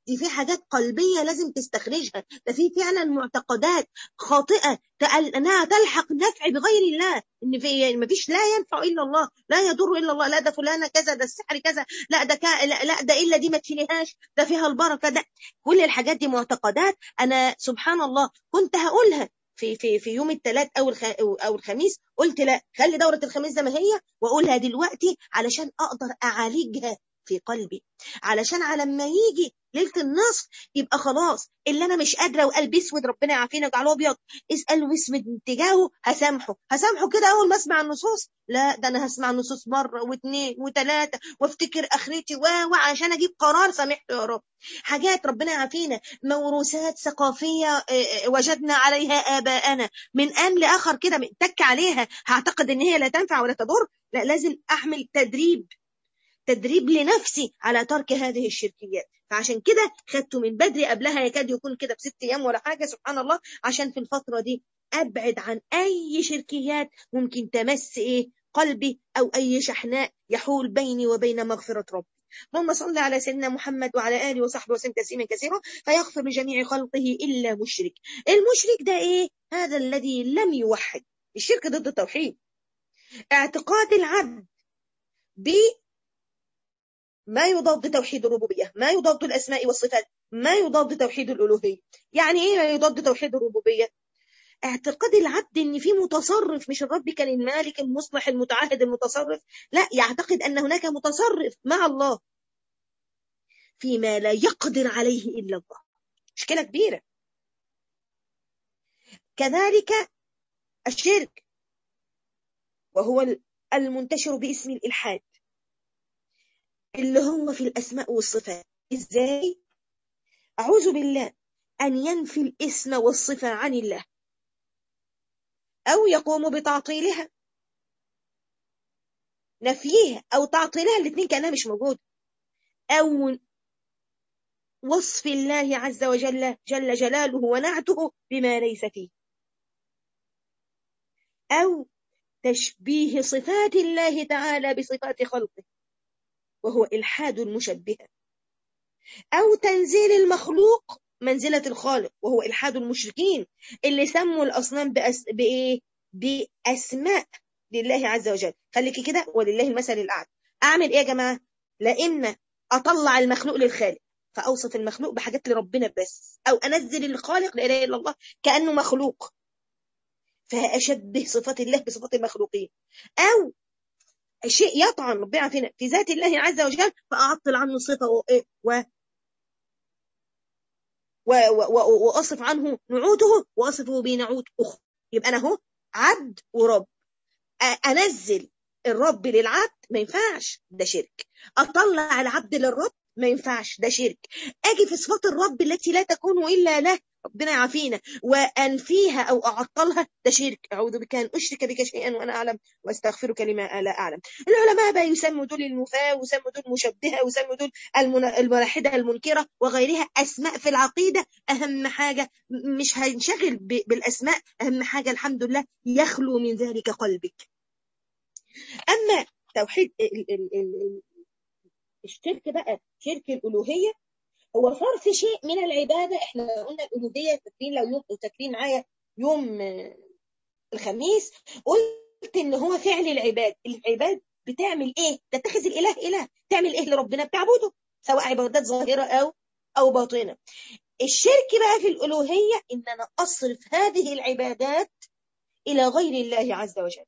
دي في حاجات قلبية لازم تستخرجها ده في فعلا معتقدات خاطئة انها تلحق نفع بغير الله ان في ما فيش لا ينفع الا الله لا يضر الا الله لا ده فلانه كذا ده السحر كذا لا ده كا لا, لا ده الا دي ما تشيليهاش ده فيها البركه ده كل الحاجات دي معتقدات انا سبحان الله كنت هقولها في في في يوم الثلاث او الخ... او الخميس قلت لا خلي دوره الخميس زي ما هي واقولها دلوقتي علشان اقدر اعالجها في قلبي علشان على ما يجي ليله النصف يبقى خلاص اللي انا مش قادره وقلبي اسود ربنا يعافينا ويجعله ابيض اسال واسود تجاهه هسامحه هسامحه كده اول ما اسمع النصوص لا ده انا هسمع النصوص مره واثنين وثلاثه وافتكر اخرتي و وعشان اجيب قرار سامحته يا رب حاجات ربنا يعافينا موروثات ثقافيه وجدنا عليها اباءنا من ان لاخر كده تك عليها هعتقد ان هي لا تنفع ولا تضر لا لازم احمل تدريب تدريب لنفسي على ترك هذه الشركيات فعشان كده خدته من بدري قبلها يكاد يكون كده بست ايام ولا حاجه سبحان الله عشان في الفتره دي ابعد عن اي شركيات ممكن تمس ايه قلبي او اي شحناء يحول بيني وبين مغفره ربي اللهم صل على سيدنا محمد وعلى اله وصحبه وسلم تسليما كثيرا فيغفر لجميع خلقه الا مشرك المشرك ده ايه هذا الذي لم يوحد الشرك ضد التوحيد اعتقاد العبد ب ما يضاد توحيد الربوبية ما يضاد الأسماء والصفات ما يضاد توحيد الألوهية يعني إيه يضاد توحيد الربوبية اعتقاد العبد ان في متصرف مش الرب كان المالك المصلح المتعهد المتصرف لا يعتقد ان هناك متصرف مع الله فيما لا يقدر عليه الا الله مشكله كبيره كذلك الشرك وهو المنتشر باسم الالحاد اللي هو في الأسماء والصفات إزاي؟ أعوذ بالله أن ينفي الاسم والصفة عن الله أو يقوم بتعطيلها نفيها أو تعطيلها الاثنين كأنها مش موجودة أو وصف الله عز وجل جل جلاله ونعته بما ليس فيه أو تشبيه صفات الله تعالى بصفات خلقه وهو إلحاد المشبهة أو تنزيل المخلوق منزلة الخالق وهو إلحاد المشركين اللي سموا الأصنام بأس... بإيه؟ بأسماء لله عز وجل خليكي كده ولله المثل الأعلى أعمل إيه يا جماعة؟ لأن أطلع المخلوق للخالق فأوصف المخلوق بحاجات لربنا بس أو أنزل الخالق لا إله إلا الله كأنه مخلوق فأشبه صفات الله بصفات المخلوقين أو شيء يطعن ربنا فينا في ذات الله عز وجل فأعطل عنه صفة و... و... و... و... وأصف عنه نعوته وأصفه بنعوت أخرى يبقى أنا هو عبد ورب أنزل الرب للعبد ما ينفعش ده شرك أطلع العبد للرب ما ينفعش ده شرك أجي في صفات الرب التي لا تكون إلا له ربنا يعافينا وأنفيها أو أعطلها ده شرك أعوذ بك أن أشرك بك شيئا وأنا أعلم وأستغفرك لما لا أعلم العلماء بقى يسموا دول المفاة ويسموا دول مشبهة ويسموا دول الملحدة المنكرة وغيرها أسماء في العقيدة أهم حاجة مش هنشغل بالأسماء أهم حاجة الحمد لله يخلو من ذلك قلبك أما توحيد الشرك بقى شرك الألوهية هو صرف شيء من العبادة احنا قلنا الألوهية فاكرين لو يوم فاكرين معايا يوم الخميس قلت ان هو فعل العباد العباد بتعمل ايه تتخذ الاله اله تعمل ايه لربنا بتعبده سواء عبادات ظاهرة او او باطنة الشرك بقى في الألوهية ان انا اصرف هذه العبادات الى غير الله عز وجل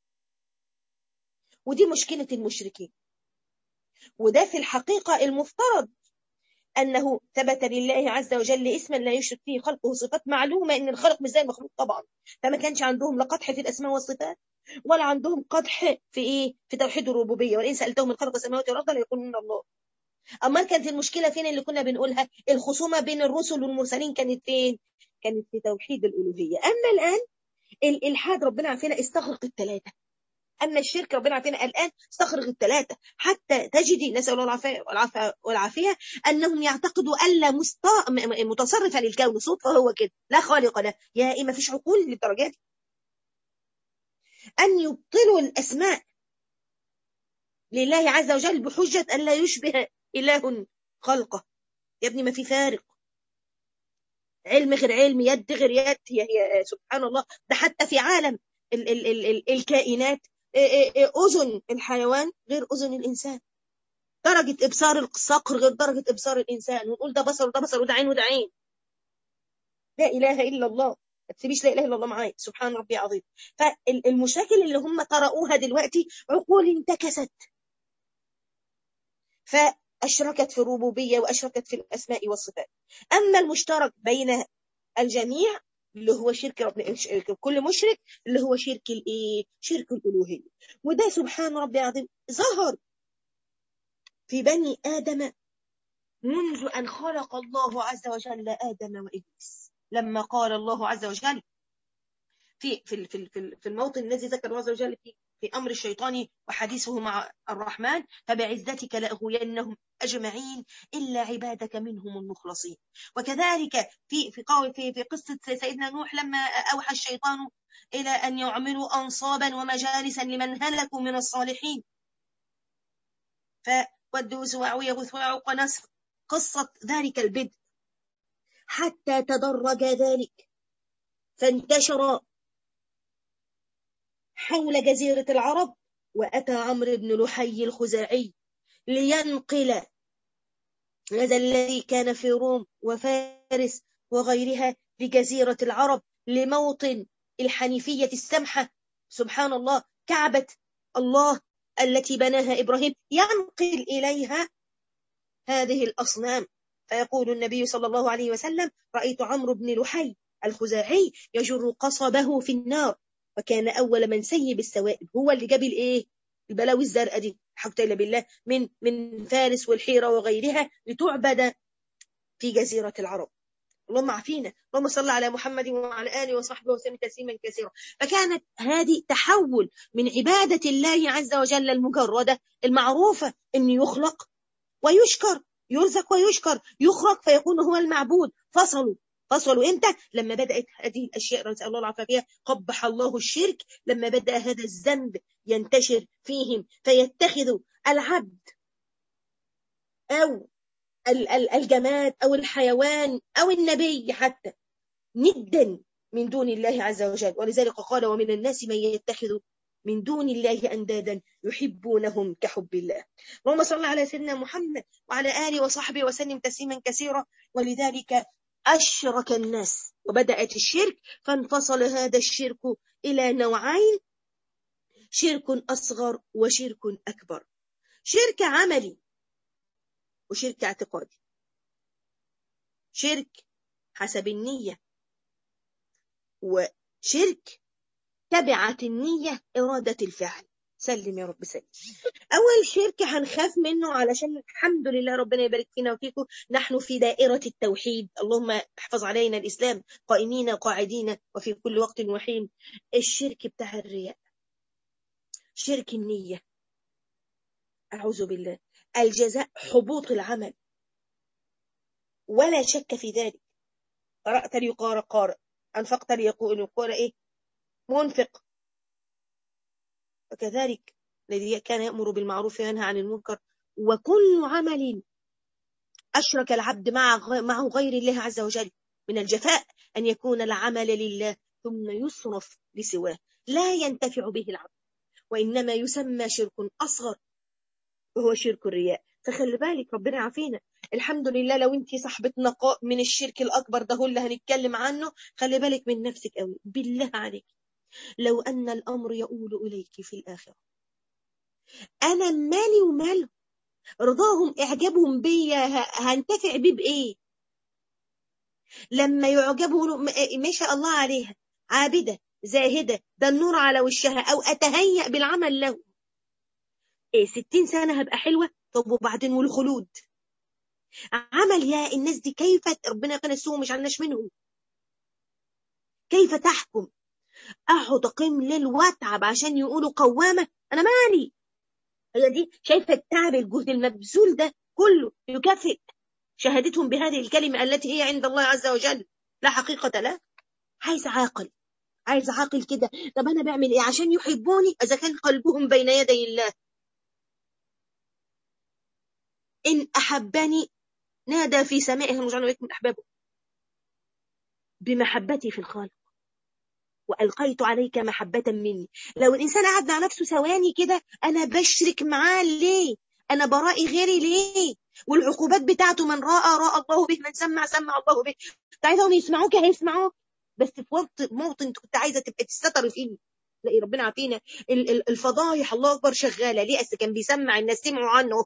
ودي مشكلة المشركين وده في الحقيقة المفترض أنه ثبت لله عز وجل اسما لا يشرك فيه خلقه صفات معلومة أن الخلق مش زي المخلوق طبعا فما كانش عندهم لا قدح في الأسماء والصفات ولا عندهم قدح في إيه في توحيد الربوبية وإن سألتهم من خلق السماوات والأرض ليقولون الله أما كانت المشكلة فين اللي كنا بنقولها الخصومة بين الرسل والمرسلين كانت فين كانت في توحيد الألوهية أما الآن الإلحاد ربنا عافينا استغرق الثلاثة أما الشرك ربنا عافينا الآن استخرج الثلاثة حتى تجدي نسأل الله العافية والعافية, والعافية أنهم يعتقدوا ألا مست... متصرفا للكون صدفة هو كده لا خالق له يا إما فيش عقول للدرجة دي أن يبطلوا الأسماء لله عز وجل بحجة أن لا يشبه إله خلقه يا ابني ما في فارق علم غير علم يد غير يد هي هي سبحان الله ده حتى في عالم ال ال ال ال الكائنات أذن الحيوان غير أذن الإنسان درجة إبصار الصقر غير درجة إبصار الإنسان ونقول ده بصر وده بصر وده عين وده عين لا إله إلا الله ما تسيبيش لا إله إلا الله معايا سبحان ربي عظيم فالمشاكل اللي هم قرأوها دلوقتي عقول انتكست فأشركت في الربوبية وأشركت في الأسماء والصفات أما المشترك بين الجميع اللي هو شرك رب كل مشرك اللي هو شرك الايه شرك الالوهيه وده سبحان ربي العظيم ظهر في بني ادم منذ ان خلق الله عز وجل ادم وابليس لما قال الله عز وجل في في في في الموطن الذي ذكر الله عز وجل في في امر الشيطان وحديثه مع الرحمن فبعزتك لاغوينهم اجمعين الا عبادك منهم المخلصين وكذلك في في قول في في قصه سيدنا نوح لما اوحى الشيطان الى ان يعملوا انصابا ومجالسا لمن هلكوا من الصالحين فودوا سواع ويغث ويعوق نسر قصه ذلك البدء حتى تدرج ذلك فانتشر حول جزيرة العرب وأتى عمرو بن لحي الخزاعي لينقل هذا الذي كان في روم وفارس وغيرها لجزيرة العرب لموطن الحنيفية السمحة سبحان الله كعبة الله التي بناها إبراهيم ينقل إليها هذه الأصنام فيقول النبي صلى الله عليه وسلم رأيت عمرو بن لحي الخزاعي يجر قصبه في النار وكان أول من سيب السوائب هو اللي جاب الإيه البلاوي الزرقاء دي حقت إلا بالله من من فارس والحيرة وغيرها لتعبد في جزيرة العرب اللهم عافينا اللهم صل على محمد وعلى آله وصحبه وسلم تسليما كثيرا فكانت هذه تحول من عبادة الله عز وجل المجردة المعروفة أن يخلق ويشكر يرزق ويشكر يخرق فيكون هو المعبود فصلوا فصلوا امتى لما بدات هذه الاشياء نسال الله العافيه قبح الله الشرك لما بدا هذا الذنب ينتشر فيهم فيتخذوا العبد او الجماد او الحيوان او النبي حتى ندا من دون الله عز وجل ولذلك قال ومن الناس من يتخذ من دون الله أندادا يحبونهم كحب الله اللهم صل على سيدنا محمد وعلى آله وصحبه وسلم تسليما كثيرا ولذلك أشرك الناس وبدأت الشرك فانفصل هذا الشرك إلى نوعين شرك أصغر وشرك أكبر شرك عملي وشرك اعتقادي شرك حسب النية وشرك تبعت النية إرادة الفعل سلم يا رب سلم أول شرك هنخاف منه علشان الحمد لله ربنا يبارك فينا وفيكم نحن في دائرة التوحيد اللهم احفظ علينا الإسلام قائمين قاعدين وفي كل وقت وحين الشرك بتاع الرياء شرك النية أعوذ بالله الجزاء حبوط العمل ولا شك في ذلك قرأت ليقارئ قارئ أنفقت ليقول يقول إيه منفق وكذلك الذي كان يأمر بالمعروف وينهى عن المنكر وكل عمل أشرك العبد مع معه غير الله عز وجل من الجفاء أن يكون العمل لله ثم يصرف لسواه لا ينتفع به العبد وإنما يسمى شرك أصغر وهو شرك الرياء فخلي بالك ربنا يعافينا الحمد لله لو انت صاحبة نقاء من الشرك الأكبر ده هو اللي هنتكلم عنه خلي بالك من نفسك قوي بالله عليك لو أن الأمر يؤول إليك في الآخرة أنا مالي وماله رضاهم إعجابهم بيا هنتفع بيه بإيه لما يعجبوا ما شاء الله عليها عابدة زاهدة ده النور على وشها أو أتهيأ بالعمل له إيه ستين سنة هبقى حلوة طب وبعدين والخلود عمل يا الناس دي كيف ربنا كان السوء مش عناش منهم كيف تحكم اقعد اقيم ليل واتعب عشان يقولوا قوامه انا مالي هي دي شايفه التعب الجهد المبذول ده كله يكافئ شهادتهم بهذه الكلمه التي هي عند الله عز وجل لا حقيقه لا عايز عاقل عايز عاقل كده طب انا بعمل ايه عشان يحبوني اذا كان قلبهم بين يدي الله ان احبني نادى في سمائهم وجعلنا من أحبابه بمحبتي في الخالق وألقيت عليك محبة مني لو الإنسان قعد مع نفسه ثواني كده أنا بشرك معاه ليه أنا برائي غيري ليه والعقوبات بتاعته من رأى رأى الله به من سمع سمع الله به انت عايزهم يسمعوك هيسمعوك بس في وقت موطن انت كنت عايزه تبقى تستتر فيه تلاقي ربنا عافينا الفضايح الله اكبر شغاله ليه اصل كان بيسمع الناس سمعوا عنه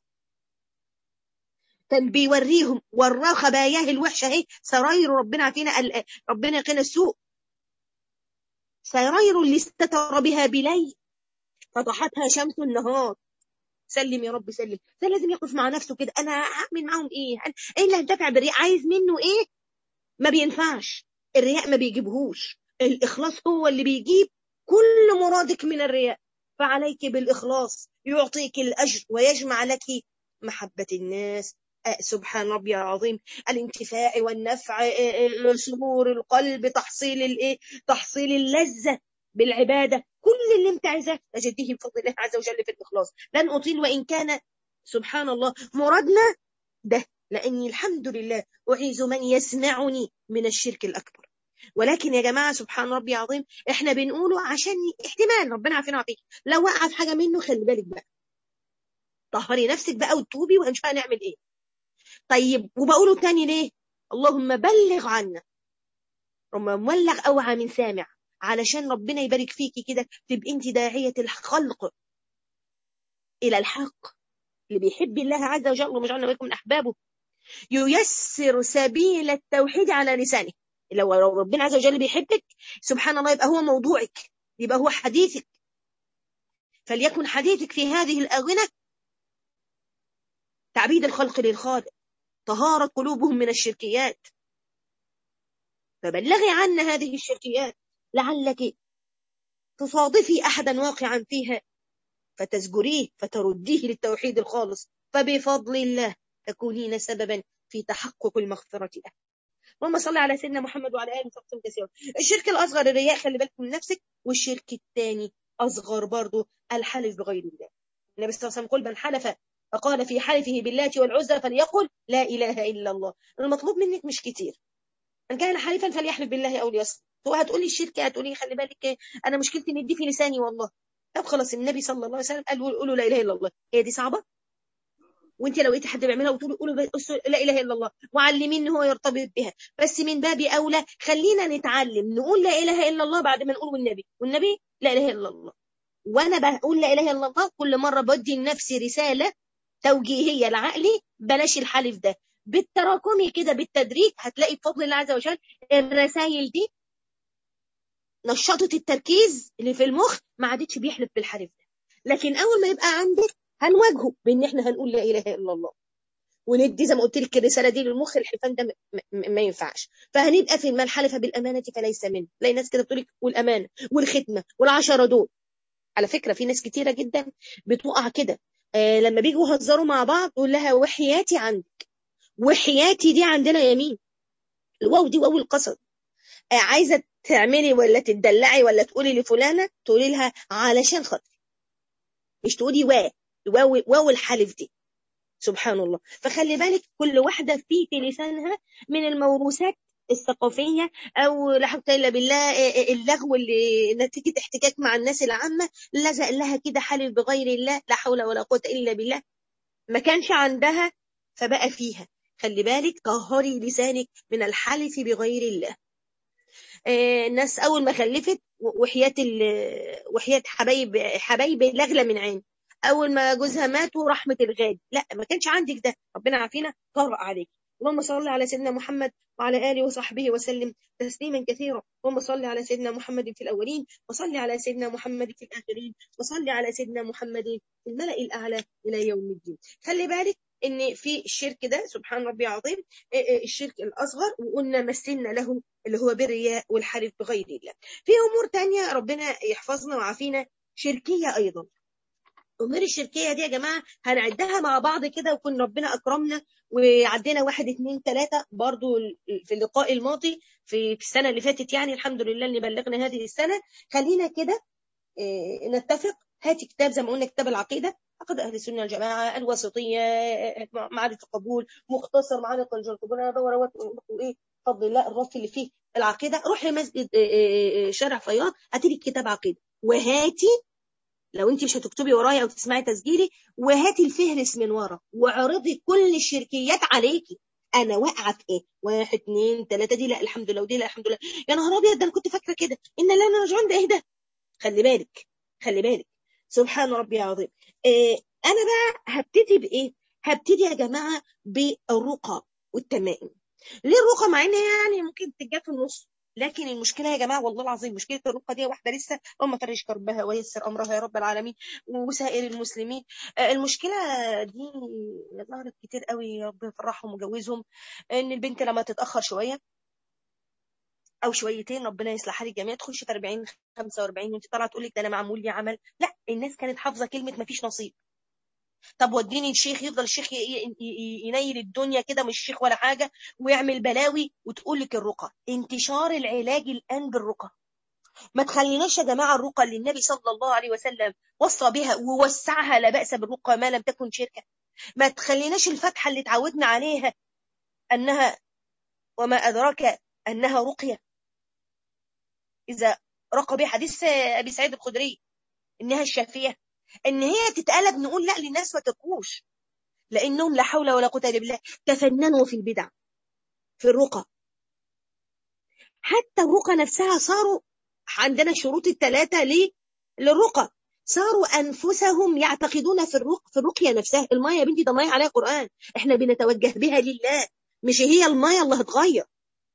كان بيوريهم وراه خباياه الوحشه اهي سراير ربنا عافينا ربنا يقينا السوء سراير اللي استتر بها بليل فضحتها شمس النهار سلم يا رب سلم ده لازم يقف مع نفسه كده انا هعمل معاهم ايه ايه اللي هدفع بالرياء عايز منه ايه ما بينفعش الرياء ما بيجيبهوش الاخلاص هو اللي بيجيب كل مرادك من الرياء فعليك بالاخلاص يعطيك الاجر ويجمع لك محبه الناس سبحان ربي العظيم الانتفاع والنفع سرور القلب تحصيل الايه تحصيل اللذه بالعباده كل اللي انت عايزاه تجده بفضل الله عز وجل في الاخلاص لن اطيل وان كان سبحان الله مرادنا ده لاني الحمد لله اعيذ من يسمعني من الشرك الاكبر ولكن يا جماعه سبحان ربي العظيم احنا بنقوله عشان احتمال ربنا عارفين عافيك لو وقع في حاجه منه خلي بالك بقى طهري نفسك بقى وتوبي وهنشوف هنعمل ايه طيب وبقوله تاني ليه اللهم بلغ عنا ربما مبلغ اوعى من سامع علشان ربنا يبارك فيكي كده تبقي انت داعيه الخلق الى الحق اللي بيحب الله عز وجل ومجعلنا بكم من احبابه ييسر سبيل التوحيد على لسانه لو ربنا عز وجل بيحبك سبحان الله يبقى هو موضوعك يبقى هو حديثك فليكن حديثك في هذه الآونة تعبيد الخلق للخالق طهارة قلوبهم من الشركيات فبلغي عنا هذه الشركيات لعلك تصادفي أحدا واقعا فيها فتزجريه فترديه للتوحيد الخالص فبفضل الله تكونين سببا في تحقق المغفرة له اللهم صل على سيدنا محمد وعلى اله وصحبه كثيرا الشرك الاصغر الرياء خلي بالك من نفسك والشرك الثاني اصغر برضه الحلف بغير الله النبي صلى الله عليه وسلم قل من حلف فقال في حلفه بالله والعزى فليقل لا اله الا الله المطلوب منك مش كتير ان كان حلفا فليحلف بالله او ليصمت هو هتقولي الشرك هتقولي خلي بالك انا مشكلتي ان دي في لساني والله طب خلاص النبي صلى الله عليه وسلم قال قولوا لا اله الا الله هي دي صعبه وانت لو لقيتي حد بيعملها وتقولي قولوا لا اله الا الله وعلمين ان هو يرتبط بها بس من باب اولى خلينا نتعلم نقول لا اله الا الله بعد ما نقول والنبي والنبي لا اله الا الله وانا بقول لا اله الا الله كل مره بدي لنفسي رساله توجيهيه لعقلي بلاش الحلف ده بالتراكمي كده بالتدريج هتلاقي بفضل الله عز وجل الرسائل دي نشطت التركيز اللي في المخ ما عادتش بيحلف بالحلف ده لكن اول ما يبقى عندك هنواجهه بان احنا هنقول لا اله الا الله وندي زي ما قلت لك الرساله دي للمخ الحلفان ده ما ينفعش فهنبقى في من حلف بالامانه فليس منه تلاقي ناس كده بتقول لك والامانه والختمه والعشره دول على فكره في ناس كتيره جدا بتقع كده آه لما بيجوا يهزروا مع بعض يقول لها وحياتي عندك وحياتي دي عندنا يمين الواو دي واو القسم آه عايزه تعملي ولا تدلعي ولا تقولي لفلانه تقولي لها علشان خاطري مش تقولي وا واو واو الحلف دي سبحان الله فخلي بالك كل واحدة في في لسانها من الموروثات الثقافية أو لا حول إلا بالله اللغو اللي نتيجة احتكاك مع الناس العامة لزق لها كده حلف بغير الله لا حول ولا قوة إلا بالله ما كانش عندها فبقى فيها خلي بالك طهري لسانك من الحلف بغير الله الناس أول ما خلفت وحياة وحياة حبايب حبايب الأغلى من عين اول ما جوزها مات ورحمه الغالي لا ما كانش عندك ده ربنا عافينا طرأ عليك اللهم صل على سيدنا محمد وعلى اله وصحبه وسلم تسليما كثيرا اللهم صل على سيدنا محمد في الاولين وصل على سيدنا محمد في الاخرين وصل على سيدنا محمد في الملأ الاعلى الى يوم الدين خلي بالك ان في الشرك ده سبحان ربي عظيم الشرك الاصغر وقلنا مثلنا له اللي هو بالرياء والحلف بغير الله في امور تانية ربنا يحفظنا وعافينا شركيه ايضا امور الشركيه دي يا جماعه هنعدها مع بعض كده وكن ربنا اكرمنا وعدينا واحد اتنين تلاته برضو في اللقاء الماضي في السنه اللي فاتت يعني الحمد لله اللي بلغنا هذه السنه خلينا كده اه نتفق هاتي كتاب زي ما قلنا كتاب العقيده عقد اهل السنه الجماعه الوسطيه معرفه القبول مختصر معرفه القبول انا ادور ايه بفضل الله الرف اللي فيه العقيده روحي مسجد شارع فياض هاتي لي كتاب عقيده وهاتي لو انت مش هتكتبي ورايا او تسمعي تسجيلي وهاتي الفهرس من ورا واعرضي كل الشركيات عليكي انا واقعه في ايه واحد اثنين ثلاثه دي لا الحمد لله ودي لا الحمد لله يا نهار ابيض ده انا كنت فاكره كده ان لا انا راجعون ده ايه ده خلي بالك خلي بالك سبحان ربي العظيم إيه انا بقى هبتدي بايه هبتدي يا جماعه بالرقى والتمائم ليه الرقى مع انها يعني ممكن تجي في النص لكن المشكله يا جماعه والله العظيم مشكله الرقى دي واحده لسه اللهم فرج كربها ويسر امرها يا رب العالمين وسائر المسلمين المشكله دي ظهرت كتير قوي يا رب يفرحهم وجوزهم ان البنت لما تتاخر شويه او شويتين ربنا يصلح حال الجميع تخش في 40 45 وانت طالعه تقول لك ده انا معمول لي عمل لا الناس كانت حافظه كلمه ما فيش نصيب طب وديني الشيخ يفضل الشيخ ينيل الدنيا كده مش شيخ ولا حاجة ويعمل بلاوي وتقول لك الرقى انتشار العلاج الآن بالرقى ما تخليناش يا جماعة الرقى اللي النبي صلى الله عليه وسلم وصى بها ووسعها لا بأس بالرقى ما لم تكن شركة ما تخليناش الفتحة اللي اتعودنا عليها أنها وما أدراك أنها رقية إذا رقى بها حديث أبي سعيد الخدري إنها الشافية ان هي تتقلب نقول لا للناس ما ترقوش لانهم لا حول ولا قوه الا بالله تفننوا في البدع في الرقى حتى الرقى نفسها صاروا عندنا الشروط الثلاثه ليه للرقى صاروا انفسهم يعتقدون في الرق في الرقيه نفسها المايه يا بنتي ده مايه عليها قران احنا بنتوجه بها لله مش هي المايه اللي هتغير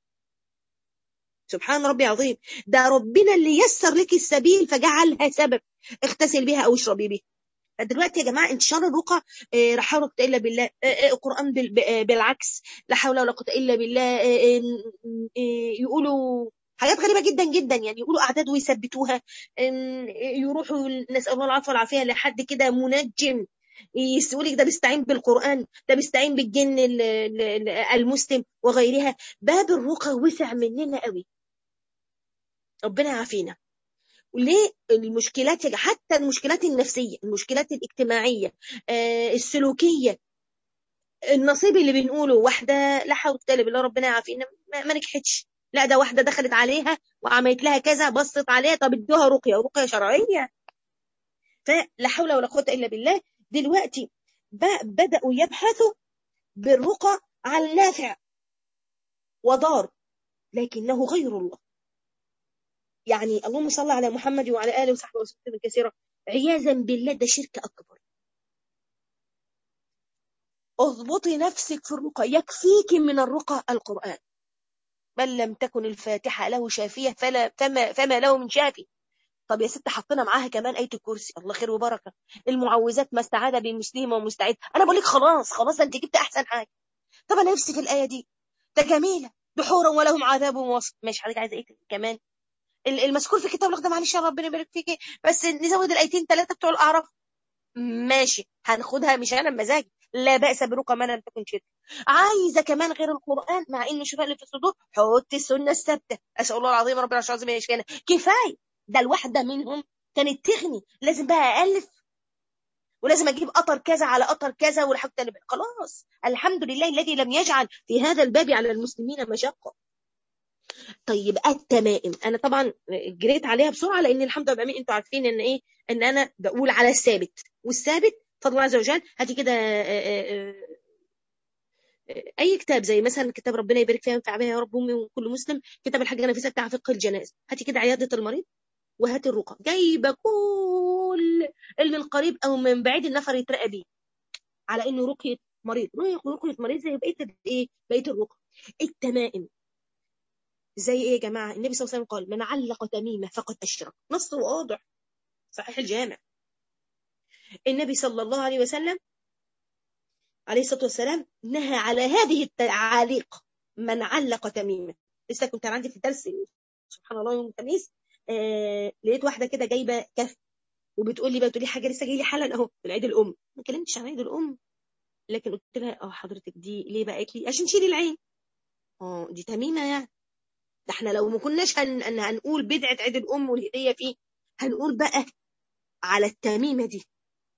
سبحان ربي عظيم ده ربنا اللي يسر لك السبيل فجعلها سبب اغتسل بها او اشربي بها دلوقتي يا جماعه انتشار الرقى لا حول ولا قوه الا بالله القران بالعكس لا حول ولا قوه الا بالله يقولوا حاجات غريبه جدا جدا يعني يقولوا اعداد ويثبتوها يروحوا نسال الله العفو والعافيه لحد كده منجم يقول لك ده بيستعين بالقران ده بيستعين بالجن المسلم وغيرها باب الرقى وسع مننا قوي ربنا يعافينا وليه المشكلات حتى المشكلات النفسية المشكلات الاجتماعية آه السلوكية النصيب اللي بنقوله واحدة لا حول ولا بالله ربنا يعافينا ما, ما نجحتش لا ده واحدة دخلت عليها وعملت لها كذا بصت عليها طب ادوها رقية رقية شرعية فلا حول ولا قوة إلا بالله دلوقتي بدأوا يبحثوا بالرقى على النافع وضار لكنه غير الله يعني اللهم صل على محمد وعلى اله وصحبه وسلم كثيرا عياذا بالله ده شرك اكبر اضبطي نفسك في الرقى يكفيك من الرقى القران من لم تكن الفاتحه له شافيه فلا فما, فما له من شافي طب يا ست حطينا معاها كمان ايه الكرسي الله خير وبركه المعوذات ما استعاذ بمسلم ومستعيد انا بقول لك خلاص خلاص انت جبت احسن حاجه طب انا نفسي في الايه دي ده جميله دحورا ولهم عذاب وصف ماشي حضرتك عايزه ايه كمان المذكور في كتاب ده معلش يا ربنا يبارك فيكي بس نزود الايتين ثلاثه بتوع الاعراف ماشي هناخدها مش انا بمزاجي لا باس برقى ما لم تكن شرك عايزه كمان غير القران مع انه شفاء اللي في الصدور حط السنه الثابته اسال الله العظيم رب العرش العظيم يشفينا كفايه ده الواحده منهم كانت تغني لازم بقى الف ولازم اجيب قطر كذا على قطر كذا والحاجه اللي خلاص الحمد لله الذي لم يجعل في هذا الباب على المسلمين مشقه طيب التمائم انا طبعا جريت عليها بسرعه لان الحمد لله انتوا عارفين ان ايه ان انا بقول على الثابت والثابت فضل الله عز وجل هاتي كده اي كتاب زي مثلا كتاب ربنا يبارك فيها وينفع بها يا رب امي وكل مسلم كتاب الحاجه نفيسه بتاع فقه الجنائز هاتي كده عياده المريض وهاتي الرقى جايبه كل اللي من قريب او من بعيد النفر يترقى بيه على انه رقيه مريض رقيه مريض زي بقيه ايه بقيه الرقى التمائم زي ايه يا جماعه النبي صلى الله عليه وسلم قال من علق تميمه فقد اشرك نص واضح صحيح الجامع النبي صلى الله عليه وسلم عليه الصلاه والسلام نهى على هذه التعاليق من علق تميمه لسه كنت عندي في الدرس سبحان الله يوم الخميس آه لقيت واحده كده جايبه كف وبتقول لي بتقول لي حاجه لسه جاي لي حالا اهو في عيد الام ما كلمتش عن عيد الام لكن قلت لها اه حضرتك دي ليه بقى قالت لي عشان شيلي العين اه دي تميمه يعني ده احنا لو ما كناش هن... هن... هنقول بدعة عيد الأم والهدية فيه هنقول بقى على التميمة دي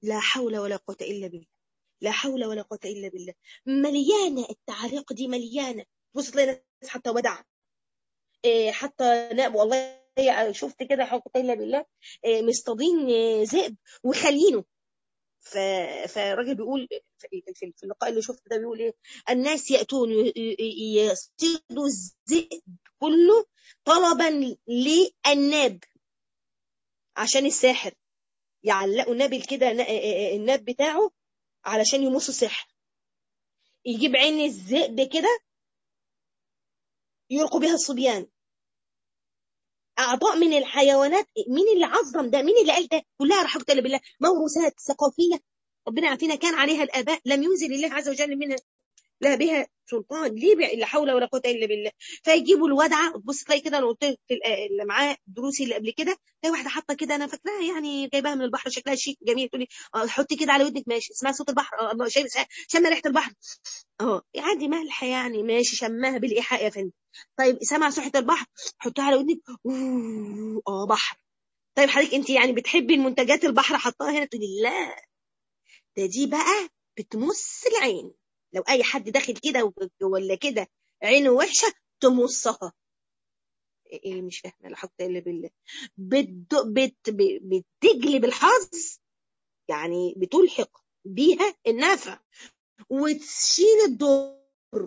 لا حول ولا قوة إلا بالله لا حول ولا قوة إلا بالله مليانة التعاليق دي مليانة بص تلاقي ناس حتى ودع إيه حتى نائب والله شفت كده حق إلا بالله إيه مصطادين إيه ذئب وخلينه ف... فالراجل بيقول في في اللقاء اللي شفته ده بيقول ايه الناس ياتون يصطادوا الذئب كله طلبا للناب عشان الساحر يعلقوا نابل كده الناب بتاعه علشان يمصوا سحر يجيب عين الذئب كده يلقوا بها الصبيان أعضاء من الحيوانات مين اللي عظم ده مين اللي قال ده كلها رحمة الله بالله موروثات ثقافية ربنا عافينا كان عليها الآباء لم ينزل الله عز وجل منها لا بها سلطان ليه لا حول ولا قوه الا بالله فيجيبوا الودعه تبص تلاقي كده انا قلت في اللي معاه دروسي اللي قبل كده تلاقي واحده حاطه كده انا فاكراها يعني جايباها من البحر شكلها شيك جميل تقول لي اه حطي كده على ودنك ماشي اسمها صوت البحر اه الله شايف شم ريحه البحر اه عادي ملح يعني ماشي شمها بالايحاء يا فندم طيب سمع صوحه البحر حطها على ودنك اه بحر طيب حضرتك انت يعني بتحبي المنتجات البحر حطها هنا تقولي لا ده دي بقى بتمص العين لو اي حد داخل كده ولا كده عينه وحشه تمصها ايه مش فاهمه لا حول الا بالله بت بت بتجلب الحظ يعني بتلحق بيها النفع وتشيل الضر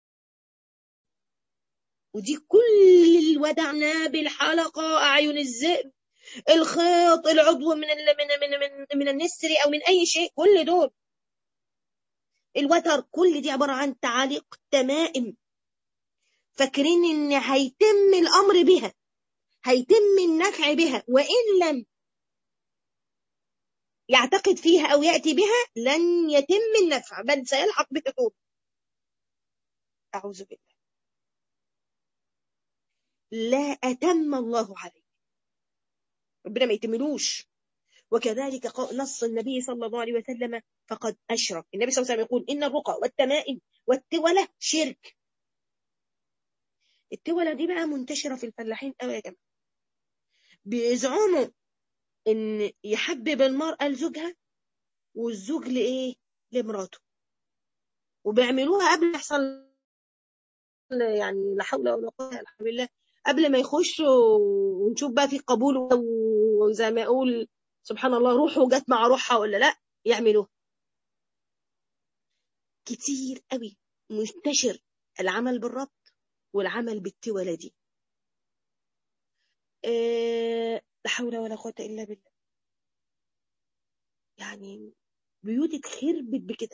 ودي كل الودعنا بالحلقه اعين الذئب الخيط العضو من من من من, من النسر او من اي شيء كل دول الوتر كل دي عبارة عن تعاليق تمائم فاكرين ان هيتم الامر بها هيتم النفع بها وان لم يعتقد فيها او ياتي بها لن يتم النفع بل سيلحق به طول اعوذ بالله لا اتم الله عليه ربنا ما يتملوش وكذلك نص النبي صلى الله عليه وسلم فقد أشرك النبي صلى الله عليه وسلم يقول إن الرقى والتمائم والتولة شرك التولة دي بقى منتشرة في الفلاحين قوي يا جماعة بيزعموا إن يحبب المرأة لزوجها والزوج لإيه لمراته وبيعملوها قبل ما يحصل يعني لا حول ولا قوة إلا بالله قبل ما يخشوا ونشوف بقى في قبول وزي ما اقول سبحان الله روحه جت مع روحها ولا لا يعملوها كتير قوي منتشر العمل بالربط والعمل بالتولة دي أه لا حول ولا قوة إلا بالله يعني بيوت اتخربت بكده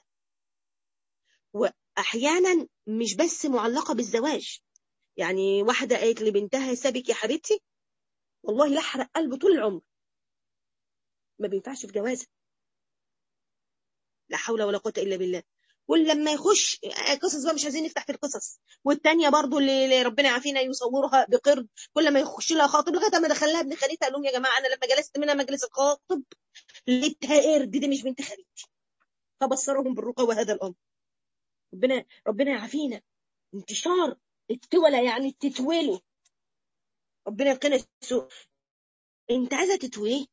وأحيانا مش بس معلقة بالزواج يعني واحدة قالت لبنتها سابك يا حبيبتي والله يحرق قلبه طول العمر ما بينفعش في جوازة لا حول ولا قوة إلا بالله ولما يخش قصص بقى مش عايزين نفتح في القصص والتانية برضو اللي ربنا يعافينا يصورها بقرد كل ما يخش لها خاطب لغايه ما دخلها ابن خالتها قال لهم يا جماعه انا لما جلست منها مجلس الخاطب لقيتها قرد دي مش بنت خالتي فبصرهم بالرقى وهذا الامر ربنا ربنا يعافينا انتشار التولى يعني تتولوا ربنا يقينا السوء انت عايزه تتويه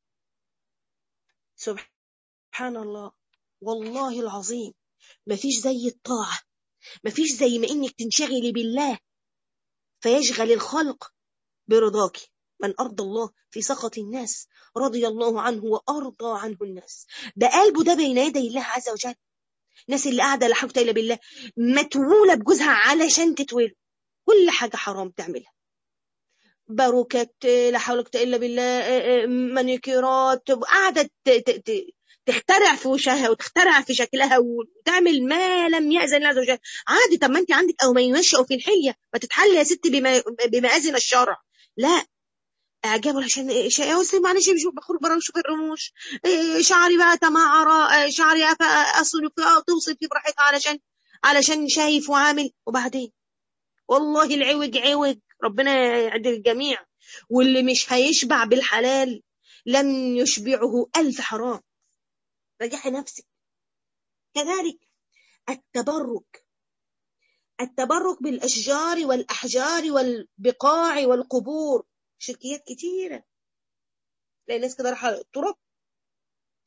سبحان الله والله العظيم مفيش زي الطاعة مفيش زي ما إنك تنشغلي بالله فيشغل الخلق برضاك من أرضى الله في سخط الناس رضي الله عنه وأرضى عنه الناس ده قلبه ده بين يدي الله عز وجل الناس اللي قاعدة لا حول إلا بالله متولة بجوزها علشان تتولد كل حاجة حرام تعملها باروكات لا حول الا بالله مانيكيرات قاعده تخترع في وشها وتخترع في شكلها وتعمل ما لم يأذن الله عز وجل عادي طب ما انت عندك او ما ينشأ في الحليه ما تتحلي يا ستي بما بمآذن الشرع لا اعجابه عشان يا مسلم معلش مش بخرج بره نشوف الرموش شعري بقى تمعر شعري اصل توصل فيه براحتها علشان علشان شايف وعامل وبعدين والله العوج عوج ربنا يعدل الجميع واللي مش هيشبع بالحلال لن يشبعه ألف حرام رجعي نفسك كذلك التبرك التبرك بالأشجار والأحجار والبقاع والقبور شركيات كتيرة تلاقي ناس كده رايحة التراب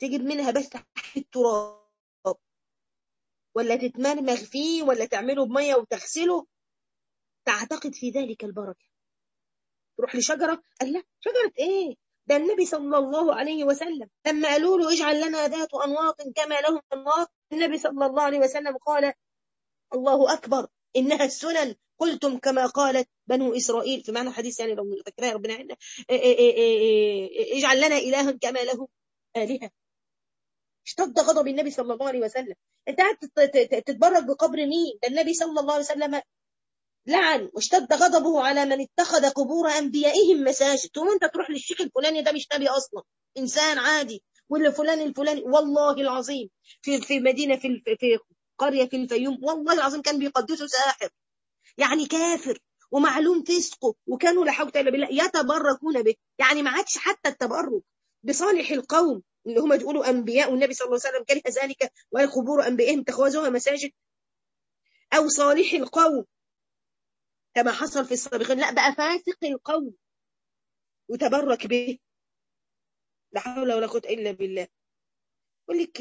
تجد منها بس التراب ولا تتمرمغ فيه ولا تعمله بمية وتغسله تعتقد في ذلك البركة تروح لشجرة قال لا شجرة ايه ده النبي صلى الله عليه وسلم لما قالوا له اجعل لنا ذات أنواط كما لهم أنواط النبي صلى الله عليه وسلم قال الله أكبر إنها السنن قلتم كما قالت بنو إسرائيل في معنى الحديث يعني لو فاكرها ربنا عندنا اجعل لنا إلها كما له آلهة اشتد غضب النبي صلى الله عليه وسلم انت قاعد تتبرك بقبر مين ده النبي صلى الله عليه وسلم لعن واشتد غضبه على من اتخذ قبور انبيائهم مساجد ثم انت تروح للشيخ الفلاني ده مش نبي اصلا انسان عادي واللي فلان الفلاني والله العظيم في في مدينه في في قريه في الفيوم والله العظيم كان بيقدسوا ساحر يعني كافر ومعلوم فسقه وكانوا لا حول ولا بالله يتبركون به يعني ما عادش حتى التبرك بصالح القوم اللي هم تقولوا انبياء والنبي صلى الله عليه وسلم كره ذلك وقال قبور انبيائهم اتخذوها مساجد او صالح القوم كما حصل في السابقين لا بقى فاسق القوم وتبرك به لا حول ولا قوه الا بالله يقول لك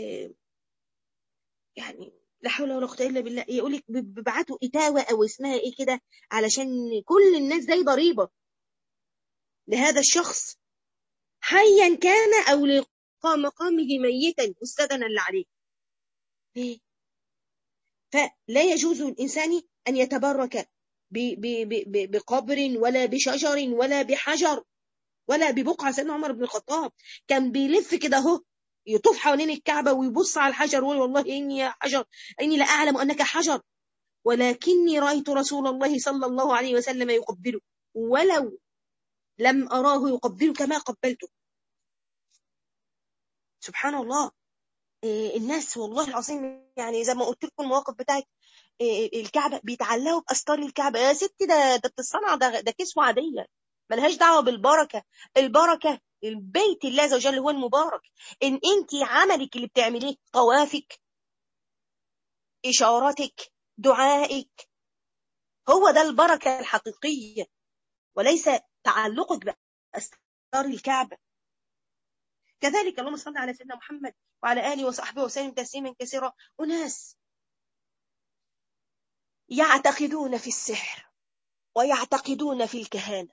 يعني لا حول ولا قوه الا بالله يقول لك بيبعتوا اتاوه او اسمها ايه كده علشان كل الناس زي ضريبه لهذا الشخص حيا كان او لمقامه ميتا مستدنا اللي عليه ليه فلا يجوز الانسان ان يتبرك بقبر ولا بشجر ولا بحجر ولا ببقعة سيدنا عمر بن الخطاب كان بيلف كده اهو يطوف حوالين الكعبة ويبص على الحجر ويقول والله إني يا حجر إني لا أعلم أنك حجر ولكني رأيت رسول الله صلى الله عليه وسلم يقبله ولو لم أراه يقبله كما قبلته سبحان الله الناس والله العظيم يعني زي ما قلت لكم المواقف بتاعت الكعبة بيتعلقوا بأستار الكعبة يا ستي ده ده بتتصنع ده ده كسوة عادية ملهاش دعوة بالبركة البركة البيت الله عز وجل هو المبارك ان انت عملك اللي بتعمليه طوافك اشارتك دعائك هو ده البركة الحقيقية وليس تعلقك بأستار الكعبة كذلك اللهم صل على سيدنا محمد وعلى آله وصحبه وسلم تسليما كثيرا أناس يعتقدون في السحر ويعتقدون في الكهانة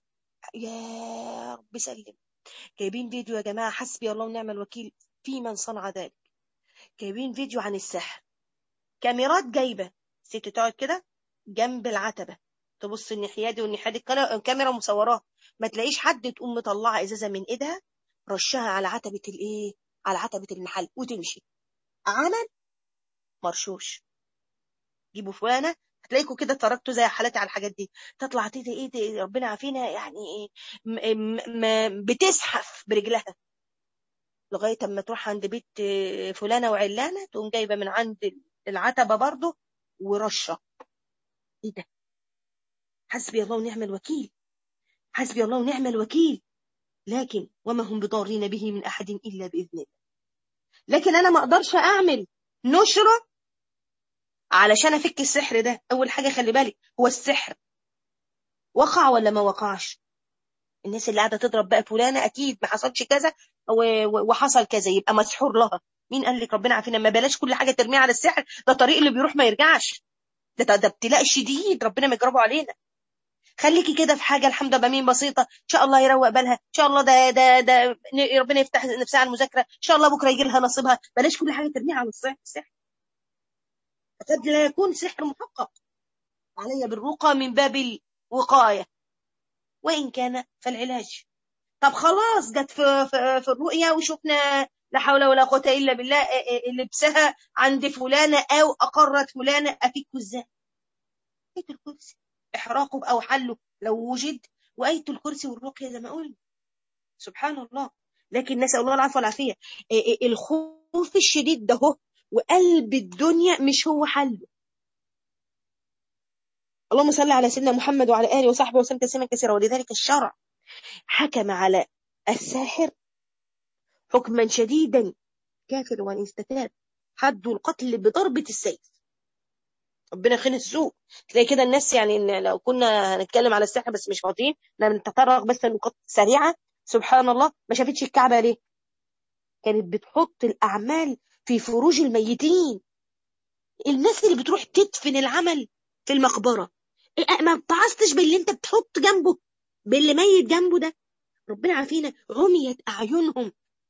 يا رب سلم جايبين فيديو يا جماعة حسبي الله ونعم الوكيل في من صنع ذلك جايبين فيديو عن السحر كاميرات جايبة ست تقعد كده جنب العتبة تبص الناحية دي والناحية دي الكاميرا مصوراه ما تلاقيش حد تقوم مطلعة ازازة من ايدها رشها على عتبة الايه على عتبة المحل وتمشي عمل مرشوش جيبوا فلانة هتلاقيكوا كده اتفرجتوا زي حالاتي على الحاجات دي تطلع تيجي ايه دي ربنا عافينا يعني ايه بتزحف برجلها لغايه اما تروح عند بيت فلانه وعلانه تقوم جايبه من عند العتبه برضه ورشه ايه ده حسبي الله ونعم الوكيل حسبي الله ونعم الوكيل لكن وما هم بضارين به من احد الا باذن الله لكن انا ما اقدرش اعمل نشره علشان افك السحر ده اول حاجه خلي بالك هو السحر وقع ولا ما وقعش الناس اللي قاعده تضرب بقى فلانه اكيد ما حصلش كذا وحصل كذا يبقى مسحور لها مين قال لك ربنا عافينا ما بلاش كل حاجه ترميها على السحر ده طريق اللي بيروح ما يرجعش ده ده ابتلاء شديد ربنا ما يجربه علينا خليكي كده في حاجه الحمد لله بمين بسيطه ان شاء الله يروق بالها ان شاء الله ده ده ده ربنا يفتح نفسها على المذاكره ان شاء الله بكره يجي لها نصيبها بلاش كل حاجه ترميها على السحر قد لا يكون سحر محقق علي بالرقى من باب الوقاية وإن كان فالعلاج طب خلاص جت في, في, في الرؤية وشفنا لا حول ولا قوة إلا بالله لبسها عند فلانة أو أقرت فلانة أفك ازاي آية الكرسي إحراقه أو حله لو وجد وآية الكرسي والرقية زي ما قلنا سبحان الله لكن نسأل الله العفو والعافية الخوف الشديد ده هو وقلب الدنيا مش هو حله اللهم صل على سيدنا محمد وعلى آله وصحبه وسلم تسليما كثيرا ولذلك الشرع حكم على الساحر حكما شديدا كافر وان استتاب حد القتل بضربة السيف ربنا خين السوق تلاقي كده الناس يعني إن لو كنا هنتكلم على السحر بس مش فاضيين نتطرق بس لنقاط سريعة سبحان الله ما شافتش الكعبة ليه كانت بتحط الأعمال في فروج الميتين الناس اللي بتروح تدفن العمل في المقبرة ما بتعصتش باللي انت بتحط جنبه باللي ميت جنبه ده ربنا عافينا عميت أعينهم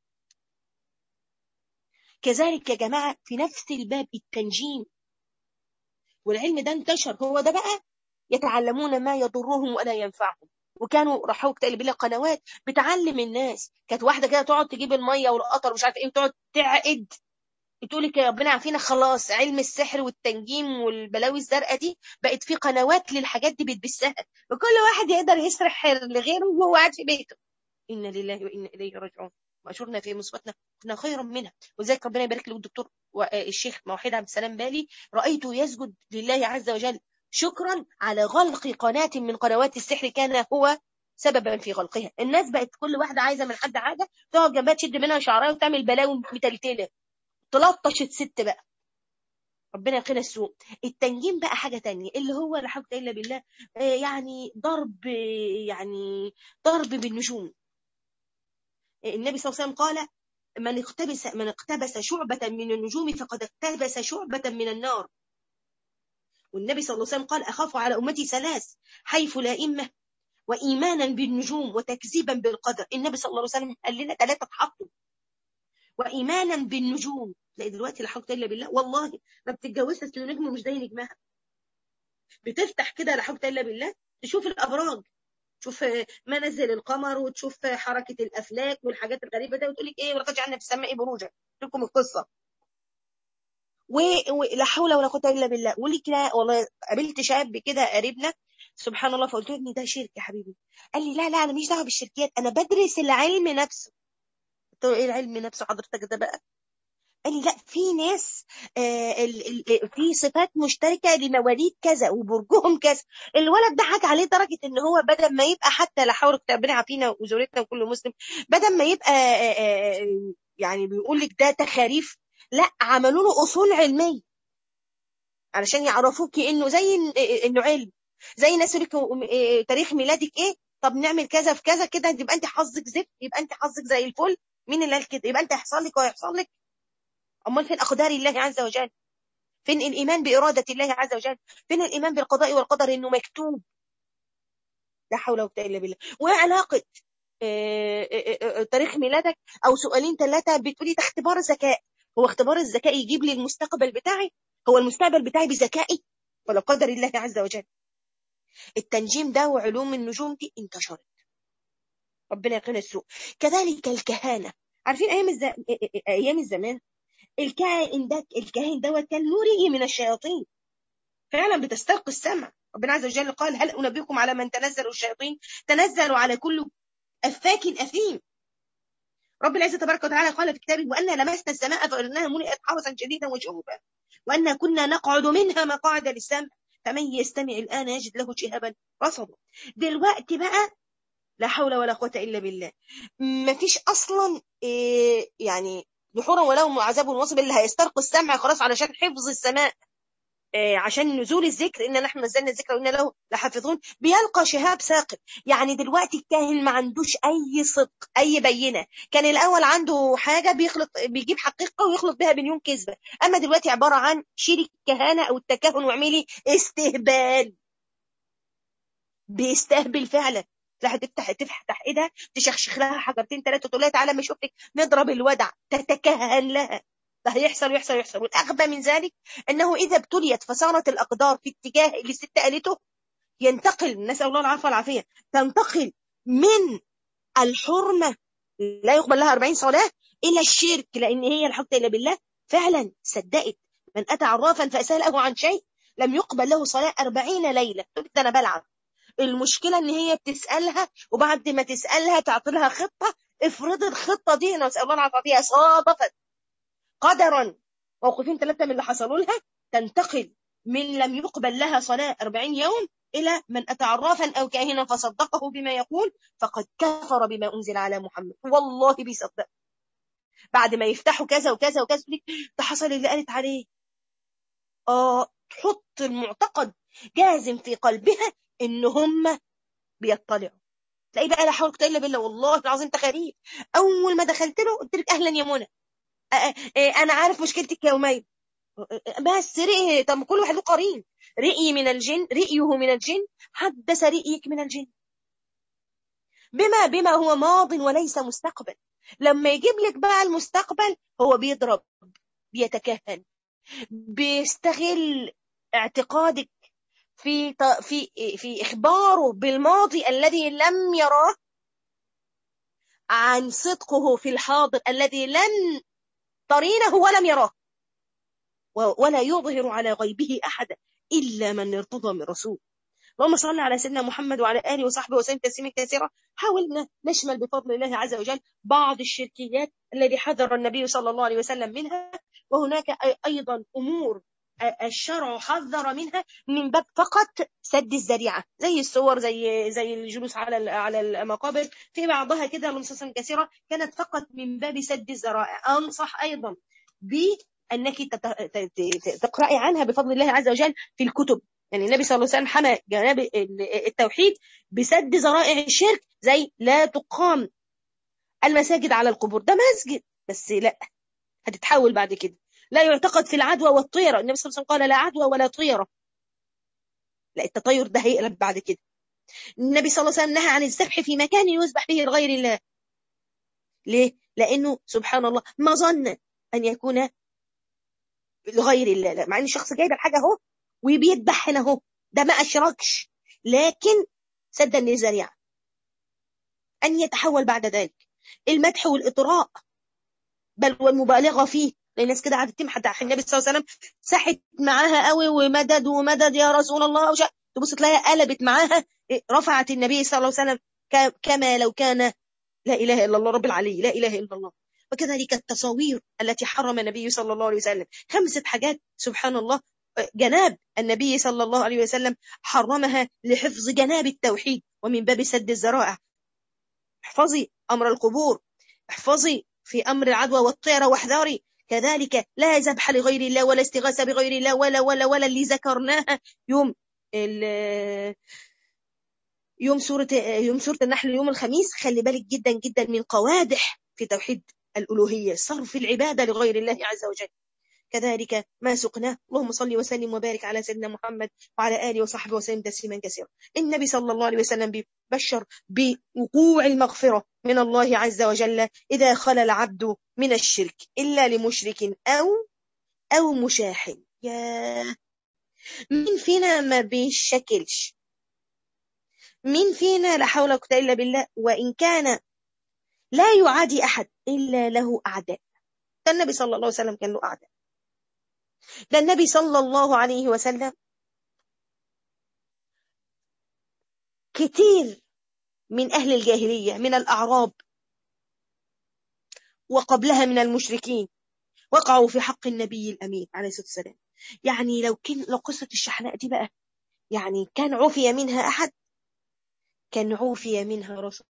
كذلك يا جماعة في نفس الباب التنجيم والعلم ده انتشر هو ده بقى يتعلمون ما يضرهم ولا ينفعهم وكانوا راحوا كتاب بالله قنوات بتعلم الناس كانت واحده كده تقعد تجيب الميه والقطر ومش عارفه ايه وتقعد تعقد تقول لك يا ربنا عارفين خلاص علم السحر والتنجيم والبلاوي الزرقاء دي بقت في قنوات للحاجات دي بتبثها وكل واحد يقدر يسرح لغيره وهو قاعد في بيته انا لله وانا اليه راجعون واشرنا في مصيبتنا كنا خيرا منها وذلك ربنا يبارك له الدكتور والشيخ موحد عبد السلام بالي رايته يسجد لله عز وجل شكرا على غلق قناة من قنوات السحر كان هو سببا في غلقها الناس بقت كل واحدة عايزة من حد حاجة تقعد جنبها تشد منها شعرها وتعمل بلاوي متلتلة تلطش الست بقى ربنا يقينا السوء التنجيم بقى حاجة تانية اللي هو لا حول إلا بالله يعني ضرب يعني ضرب بالنجوم النبي صلى الله عليه وسلم قال من اقتبس من اقتبس شعبة من النجوم فقد اقتبس شعبة من النار والنبي صلى الله عليه وسلم قال أخاف على أمتي ثلاث حيف لا إمة وإيمانا بالنجوم وتكذيبا بالقدر النبي صلى الله عليه وسلم قال لنا ثلاثة تحطوا وإيمانا بالنجوم لا دلوقتي لا حول إلا بالله والله ما بتتجوزش أصل نجم مش زي نجمها بتفتح كده لا حول إلا بالله تشوف الأبراج تشوف منازل القمر وتشوف حركة الأفلاك والحاجات الغريبة ده وتقول لك إيه ولقد جعلنا في السماء بروجا لكم القصة ولا حول ولا قوه الا بالله ولك لا والله قابلت شاب كده قريبنا سبحان الله فقلت له ده شرك يا حبيبي قال لي لا لا انا مش دعوه بالشركيات انا بدرس العلم نفسه قلت له ايه العلم نفسه حضرتك ده بقى قال لي لا في ناس آه ال ال في صفات مشتركه لمواليد كذا وبرجهم كذا الولد ضحك عليه درجه ان هو بدل ما يبقى حتى لا حول ربنا عافينا وزورتنا وكل مسلم بدل ما يبقى آه آه يعني بيقول لك ده تخاريف لا عملوا له اصول علميه علشان يعرفوك انه زي انه علم زي ناس لك تاريخ ميلادك ايه طب نعمل كذا في كذا كده يبقى انت حظك زفت يبقى انت حظك زي الفل مين اللي قال كده يبقى انت هيحصل لك وهيحصل لك امال فين اقدار الله عز وجل فين الايمان باراده الله عز وجل فين الايمان بالقضاء والقدر انه مكتوب لا حول ولا قوه الا بالله وعلاقه تاريخ ميلادك او سؤالين ثلاثه بتقولي ده اختبار ذكاء هو اختبار الذكاء يجيب لي المستقبل بتاعي هو المستقبل بتاعي بذكائي ولا قدر الله عز وجل التنجيم ده وعلوم النجوم دي انتشرت ربنا يقينا السوء كذلك الكهانة عارفين أيام, الز... أيام الزمان الكاهن ده الكاهن دوت كان نوري من الشياطين فعلا بتستلقي السمع ربنا عز وجل قال هل أنبئكم على من تنزل الشياطين تنزلوا على كل أفاك أثيم رب العزة تبارك وتعالى قال في كتابه وأنا لمسنا السماء فإنها ملئت حرسا شديدا وشهبا وأنا كنا نقعد منها مقاعد للسمع فمن يستمع الآن يجد له شهابا رصدا دلوقتي بقى لا حول ولا قوة إلا بالله ما فيش أصلا إيه يعني دحورا ولهم عذاب واصب اللي هيسترقي السمع خلاص علشان حفظ السماء عشان نزول الذكر إن نحن نزلنا الذكر وإن له لحافظون بيلقى شهاب ثاقب يعني دلوقتي الكاهن ما عندوش أي صدق أي بينة كان الأول عنده حاجة بيخلط بيجيب حقيقة ويخلط بها مليون كذبة أما دلوقتي عبارة عن شيل الكهانة أو التكهن واعملي استهبال بيستهبل فعلا تلاقي تفتح تفتح ايدها تشخشخ لها حجرتين ثلاثه تقول لها تعالى ما اشوفك نضرب الودع تتكهن لها ده هيحصل ويحصل ويحصل والأغبى من ذلك أنه إذا ابتليت فصارت الأقدار في اتجاه اللي الست قالته ينتقل نسأل الله العافية والعافية تنتقل من الحرمة لا يقبل لها 40 صلاة إلى الشرك لأن هي الحق إلا بالله فعلا صدقت من أتى عرافا فأسأله عن شيء لم يقبل له صلاة 40 ليلة ده أنا بلعب المشكلة إن هي بتسألها وبعد ما تسألها تعطي لها خطة افرض الخطة دي نسأل الله العافية صادفت قدرا موقفين ثلاثة من اللي حصلوا لها تنتقل من لم يقبل لها صلاة 40 يوم إلى من أتى عرافا أو كاهنا فصدقه بما يقول فقد كفر بما أنزل على محمد والله بيصدق بعد ما يفتحوا كذا وكذا وكذا ده حصل اللي قالت عليه آه تحط المعتقد جازم في قلبها إن هم بيطلعوا تلاقي بقى لا حول ولا قوه الا بالله والله العظيم تخاريف اول ما دخلت له قلت لك اهلا يا منى انا عارف مشكلتك يا امير بس رئي طب كل واحد له قرين رئي من الجن رئيه من الجن حدث رئيك من الجن بما بما هو ماض وليس مستقبل لما يجيب لك بقى المستقبل هو بيضرب بيتكهن بيستغل اعتقادك في في في اخباره بالماضي الذي لم يراه عن صدقه في الحاضر الذي لن ترينه ولم يراه ولا يظهر على غيبه احدا الا من ارتضى من رسول اللهم صل على سيدنا محمد وعلى اله وصحبه وسلم تسليما كثيرا حاولنا نشمل بفضل الله عز وجل بعض الشركيات الذي حذر النبي صلى الله عليه وسلم منها وهناك ايضا امور الشرع حذر منها من باب فقط سد الذريعه زي الصور زي زي الجلوس على على المقابر في بعضها كده لنصوصا كثيره كانت فقط من باب سد الذرائع انصح ايضا بانك تقراي عنها بفضل الله عز وجل في الكتب يعني النبي صلى الله عليه وسلم حمى جناب التوحيد بسد ذرائع الشرك زي لا تقام المساجد على القبور ده مسجد بس لا هتتحول بعد كده لا يعتقد في العدوى والطيرة النبي صلى الله عليه وسلم قال لا عدوى ولا طيرة لا التطير ده هيقلب بعد كده النبي صلى الله عليه وسلم نهى عن الذبح في مكان يذبح به لغير الله ليه؟ لأنه سبحان الله ما ظن أن يكون لغير الله لا. مع أن الشخص جايب الحاجة اهو وبيذبح هنا اهو ده ما أشركش لكن سدا للذريعة أن يتحول بعد ذلك المدح والإطراء بل والمبالغة فيه الناس كده قعدت تمحى النبي صلى الله عليه وسلم سحت معاها قوي ومدد ومدد يا رسول الله وشا تبص تلاقيها قلبت معاها رفعت النبي صلى الله عليه وسلم كما لو كان لا اله الا الله رب العلي لا اله الا الله وكذلك التصاوير التي حرم النبي صلى الله عليه وسلم خمسه حاجات سبحان الله جناب النبي صلى الله عليه وسلم حرمها لحفظ جناب التوحيد ومن باب سد الذرائع احفظي امر القبور احفظي في امر العدوى والطيره واحذري كذلك لا ذبح لغير الله ولا استغاثة بغير الله ولا ولا ولا اللي ذكرناها يوم يوم سورة يوم سورة النحل يوم الخميس خلي بالك جدا جدا من قوادح في توحيد الألوهية صرف العبادة لغير الله عز وجل كذلك ما سقناه اللهم صل وسلم وبارك على سيدنا محمد وعلى آله وصحبه وسلم تسليما كثيرا النبي صلى الله عليه وسلم بشر بوقوع المغفرة من الله عز وجل إذا خلى العبد من الشرك إلا لمشرك أو أو مشاح يا مين فينا ما بيشكلش مين فينا لا حول ولا قوة إلا بالله وإن كان لا يعادي أحد إلا له أعداء ده النبي صلى الله عليه وسلم كان له أعداء ده النبي صلى الله عليه وسلم كتير من أهل الجاهلية من الأعراب وقبلها من المشركين وقعوا في حق النبي الأمين عليه الصلاة والسلام يعني لو كان لو قصة الشحناء دي بقى يعني كان عفي منها أحد كان عفي منها رسول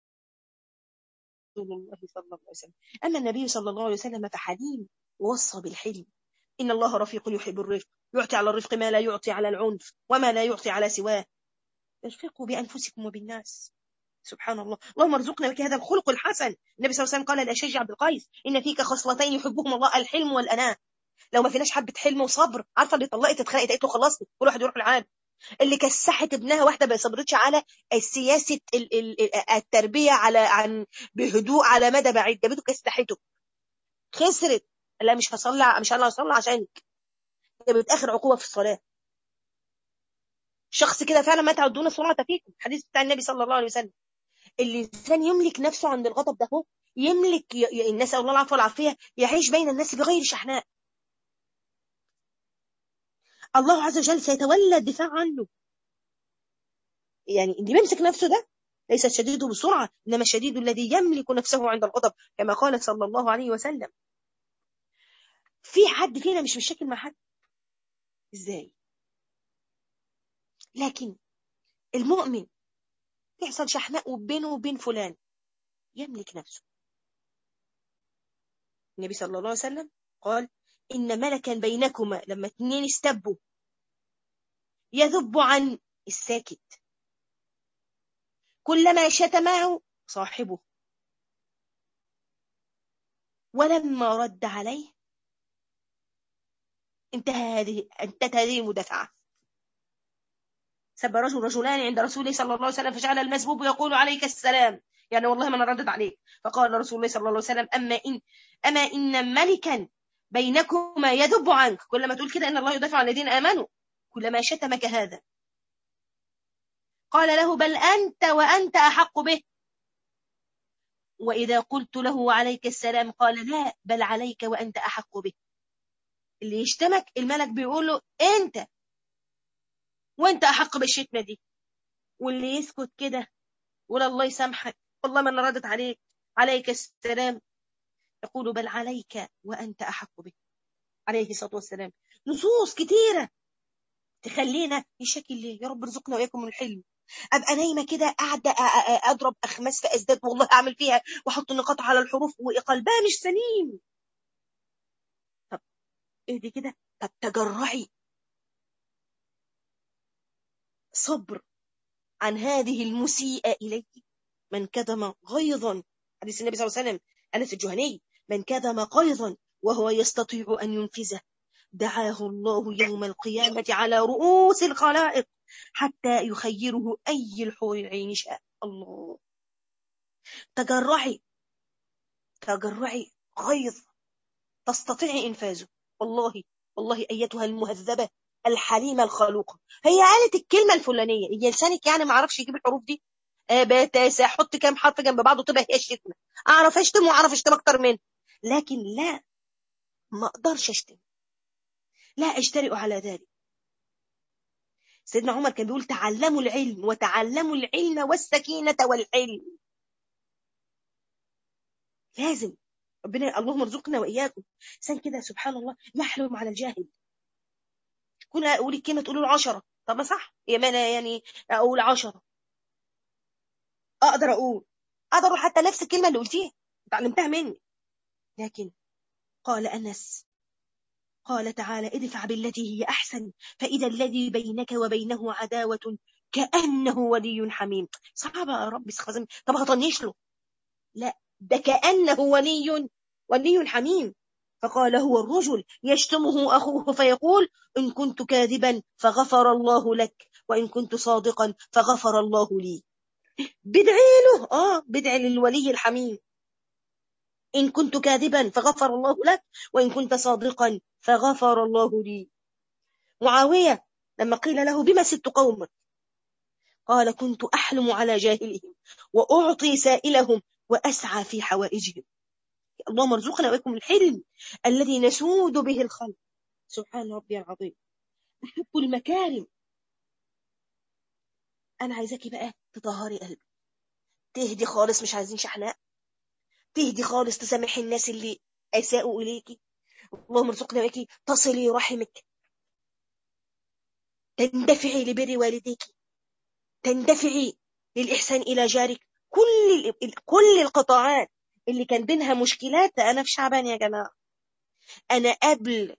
الله صلى الله عليه وسلم أما النبي صلى الله عليه وسلم فحليم ووصى بالحلم إن الله رفيق يحب الرفق يعطي على الرفق ما لا يعطي على العنف وما لا يعطي على سواه ارفقوا بأنفسكم وبالناس سبحان الله اللهم ارزقنا بك هذا الخلق الحسن النبي صلى الله عليه وسلم قال لأشج عبد القيس إن فيك خصلتين يحبهما الله الحلم والأناة لو ما فيناش حبة حلم وصبر عارفة اللي طلقت اتخانقت قالت له خلصني كل واحد يروح العام اللي كسحت ابنها واحدة ما صبرتش على السياسة التربية على عن بهدوء على مدى بعيد جابته كسحته خسرت لا مش هصلي مش انا هصلي عشانك جابت اخر عقوبة في الصلاة شخص كده فعلا ما تعدون الصلاة فيكم حديث بتاع النبي صلى الله عليه وسلم الانسان يملك نفسه عند الغضب ده هو يملك ي... الناس الله العفو والعافيه يعيش بين الناس بغير شحناء الله عز وجل سيتولى الدفاع عنه يعني اللي بيمسك نفسه ده ليس الشديد بسرعة إنما الشديد الذي يملك نفسه عند الغضب كما قال صلى الله عليه وسلم في حد فينا مش مشاكل مع حد ازاي لكن المؤمن يحصل شحناء بينه وبين فلان يملك نفسه النبي صلى الله عليه وسلم قال إن ملكا بينكما لما اتنين استبوا يذب عن الساكت كلما شتمه صاحبه ولما رد عليه انتهى هذه انتهت هذه المدافعة سب رجل رجلان عند رسول الله صلى الله عليه وسلم فجعل المسبوب يقول عليك السلام يعني والله ما انا ردت عليك فقال رسول الله صلى الله عليه وسلم اما ان اما ان ملكا بينكما يذب عنك كلما تقول كده ان الله يدافع عن الذين امنوا كلما شتمك هذا قال له بل انت وانت احق به واذا قلت له عليك السلام قال لا بل عليك وانت احق به اللي يشتمك الملك بيقول له انت وانت احق بالشتمه دي واللي يسكت كده ولا الله يسامحك والله ما انا ردت عليك عليك السلام يقول بل عليك وانت احق به عليه الصلاه والسلام نصوص كتيره تخلينا نشكل ليه يا رب ارزقنا واياكم الحلم ابقى نايمه كده قاعده اضرب اخماس في ازداد والله اعمل فيها واحط النقاط على الحروف وقلبها مش سليم طب اهدي كده طب تجرعي صبر عن هذه المسيئة إليك من كذم غيظا حديث النبي صلى الله عليه وسلم أنس الجهني من كذم غيظا وهو يستطيع أن ينفذه دعاه الله يوم القيامة على رؤوس الخلائق حتى يخيره أي الحور العين شاء الله تجرعي تجرعي غيظ تستطيعي إنفاذه والله والله أيتها المهذبة الحليمة الخلوقة هي قالت الكلمة الفلانية هي لسانك يعني ما عرفش يجيب الحروف دي آه تاسع حط كام حرف جنب بعض وتبقى هي الشتمة أعرف أشتم وأعرف أشتم أكتر منه لكن لا ما أقدرش أشتم لا أجترئ على ذلك سيدنا عمر كان بيقول تعلموا العلم وتعلموا العلم والسكينة والحلم لازم ربنا اللهم ارزقنا وإياكم إنسان كده سبحان الله يحلم على الجاهل كل أقول الكلمة تقول عشرة طب ما صح يا ما أنا يعني أقول عشرة أقدر أقول أقدر حتى نفس الكلمة اللي قلتيها اتعلمتها مني لكن قال أنس قال تعالى ادفع بالتي هي أحسن فإذا الذي بينك وبينه عداوة كأنه ولي حميم صعبة يا رب طب هطنش له لا ده كأنه ولي ولي حميم فقال هو الرجل يشتمه أخوه فيقول إن كنت كاذبا فغفر الله لك وإن كنت صادقا فغفر الله لي بدعي له آه بدعي للولي الحميم إن كنت كاذبا فغفر الله لك وإن كنت صادقا فغفر الله لي معاوية لما قيل له بما ست قومك قال كنت أحلم على جاهلهم وأعطي سائلهم وأسعى في حوائجهم اللهم ارزقنا وإياكم الحلم الذي نسود به الخلق سبحان ربي العظيم أحب المكارم أنا عايزاكي بقى تطهري قلبي تهدي خالص مش عايزين شحناء تهدي خالص تسامحي الناس اللي أساءوا إليكي اللهم ارزقنا وإياكي تصلي رحمك تندفعي لبر والديك تندفعي للإحسان إلى جارك كل كل القطاعات اللي كان بينها مشكلات أنا في شعبان يا جماعة أنا قبل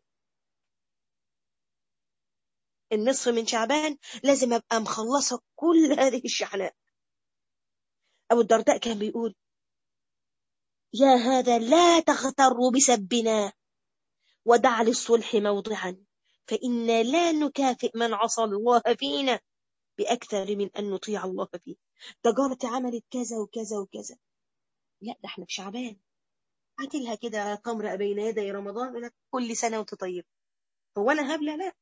النصف من شعبان لازم أبقى مخلصة كل هذه الشحنات أبو الدرداء كان بيقول يا هذا لا تغتر بسبنا ودع للصلح موضعا فإنا لا نكافئ من عصى الله فينا بأكثر من أن نطيع الله فيه تجارتي عملت كذا وكذا وكذا لا ده احنا في شعبان هاتي لها كده تمر بين يدي رمضان لك كل سنة وانت طيب هو أنا هبلة لا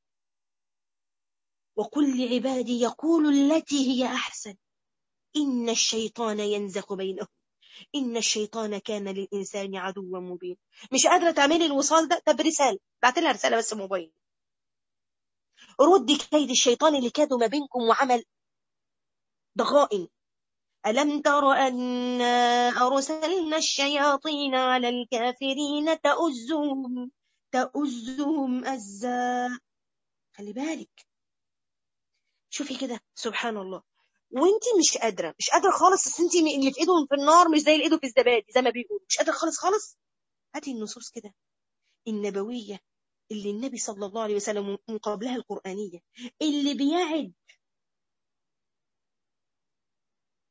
وقل لعبادي يقول التي هي أحسن إن الشيطان ينزغ بينهم إن الشيطان كان للإنسان عدوا مبين مش قادرة تعملي الوصال ده طب رسالة بعت لها رسالة بس موبايل ردي كيد الشيطان اللي كادوا ما بينكم وعمل ضغائن ألم تر أنا أرسلنا الشياطين على الكافرين تؤزهم تؤزهم أزا خلي بالك شوفي كده سبحان الله وانت مش قادرة مش قادرة خالص بس انت اللي في ايدهم في النار مش زي اللي ايده في الزبادي زي ما بيقولوا مش قادرة خالص خالص هاتي النصوص كده النبوية اللي النبي صلى الله عليه وسلم من قبلها القرآنية اللي بيعد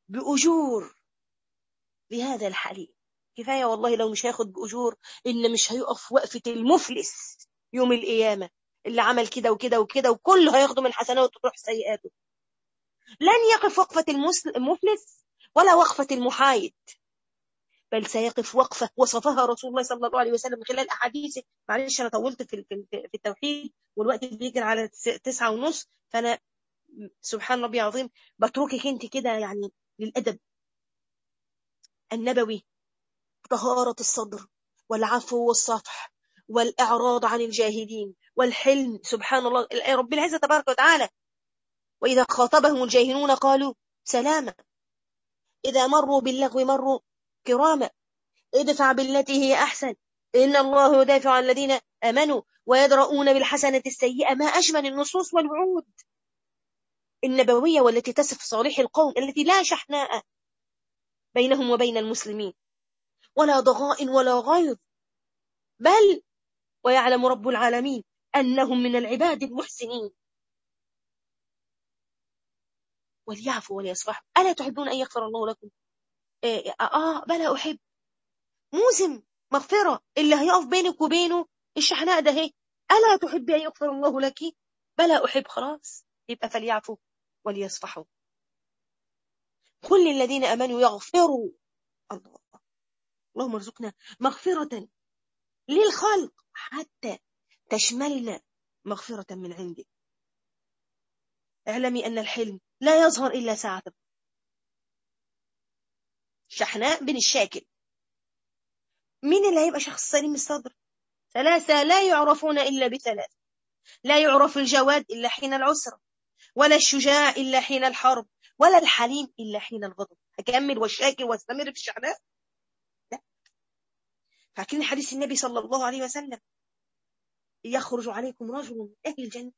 بأجور لهذا الحليب كفاية والله لو مش هياخد بأجور إن مش هيقف وقفة المفلس يوم القيامة اللي عمل كده وكده وكده وكله هياخده من حسناته وتروح سيئاته لن يقف وقفة المفلس ولا وقفة المحايد بل سيقف وقفة وصفها رسول الله صلى الله عليه وسلم من خلال أحاديثه معلش أنا طولت في في التوحيد والوقت بيجري على تسعة ونص فأنا سبحان ربي العظيم بتركك أنت كده يعني للأدب النبوي طهارة الصدر والعفو والصفح والإعراض عن الجاهلين والحلم سبحان الله رب العزة تبارك وتعالى وإذا خاطبهم الجاهلون قالوا سلاما إذا مروا باللغو مروا كراما ادفع بالتي هي أحسن إن الله يدافع عن الذين أمنوا ويدرؤون بالحسنة السيئة ما أجمل النصوص والوعود النبوية والتي تصف صالح القوم التي لا شحناء بينهم وبين المسلمين ولا ضغاء ولا غيظ بل ويعلم رب العالمين أنهم من العباد المحسنين وليعفوا وليصفحوا ألا تحبون أن يغفر الله لكم إيه آه بلا أحب موسم مغفرة اللي هيقف بينك وبينه الشحناء ده هي ألا تحبي أن يغفر الله لك بلا أحب خلاص يبقى فليعفوا وليصفحوا كل الذين أمنوا يغفروا الله اللهم ارزقنا مغفرة للخلق حتى تشملنا مغفرة من عندك اعلمي أن الحلم لا يظهر إلا ساعة شحناء بن الشاكل مين اللي هيبقى شخص سليم الصدر ثلاثة لا يعرفون إلا بثلاث لا يعرف الجواد إلا حين العسرة ولا الشجاع إلا حين الحرب ولا الحليم إلا حين الغضب هكمل والشاكر واستمر في الشحناء لا فاكرين حديث النبي صلى الله عليه وسلم يخرج عليكم رجل من أهل الجنة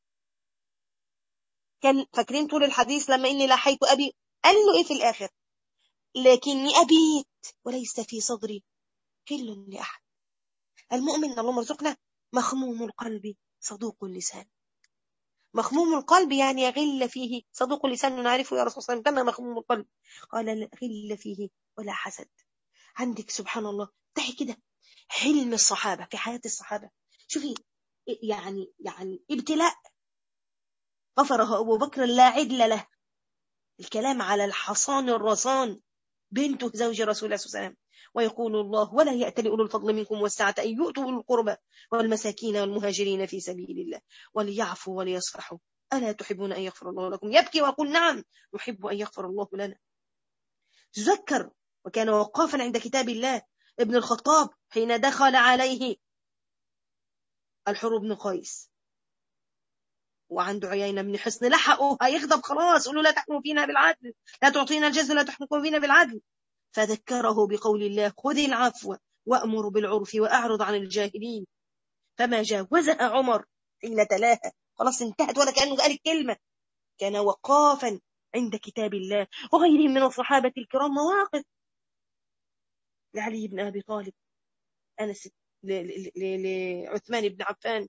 كان فاكرين طول الحديث لما إني لاحيت أبي قال له إيه في الآخر لكني أبيت وليس في صدري كل لأحد المؤمن اللهم ارزقنا مخموم القلب صدوق اللسان مخموم القلب يعني غل فيه صدوق اللسان نعرفه يا رسول الله كما مخموم القلب قال لا غل فيه ولا حسد عندك سبحان الله تحي كده حلم الصحابة في حياة الصحابة شوفي يعني يعني ابتلاء غفره أبو بكر لا عدل له الكلام على الحصان الرصان بنته زوج رسول الله صلى الله عليه وسلم ويقول الله ولا يأتل أولو الفضل منكم والسعة أن يؤتوا القربى والمساكين والمهاجرين في سبيل الله وليعفوا وليصفحوا ألا تحبون أن يغفر الله لكم يبكي ويقول نعم نحب أن يغفر الله لنا تذكر وكان وقافا عند كتاب الله ابن الخطاب حين دخل عليه الحر بن قيس وعنده عيينة بن حصن لحقه هيغضب خلاص قولوا لا تحكموا فينا بالعدل لا تعطينا الجزء لا تحكموا فينا بالعدل فذكره بقول الله خذ العفو وأمر بالعرف وأعرض عن الجاهلين فما جاوزها عمر حين تلاها خلاص انتهت ولا كأنه قال الكلمة كان وقافا عند كتاب الله وغيرهم من الصحابة الكرام مواقف لعلي بن أبي طالب أنس لعثمان بن عفان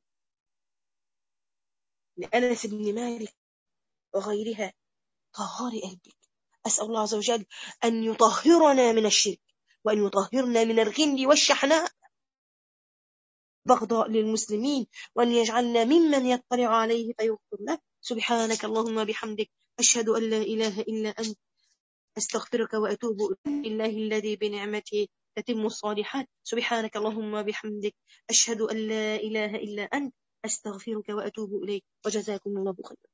لأنس بن مالك وغيرها طهار قلبك أسأل الله عز وجل أن يطهرنا من الشرك وأن يطهرنا من الغل والشحناء بغضاء للمسلمين وأن يجعلنا ممن يطلع عليه فيغفر له سبحانك اللهم بحمدك أشهد أن لا إله إلا أنت أستغفرك وأتوب إلى الله الذي بنعمته تتم الصالحات سبحانك اللهم بحمدك أشهد أن لا إله إلا أنت أستغفرك وأتوب إليك وجزاكم الله خيرا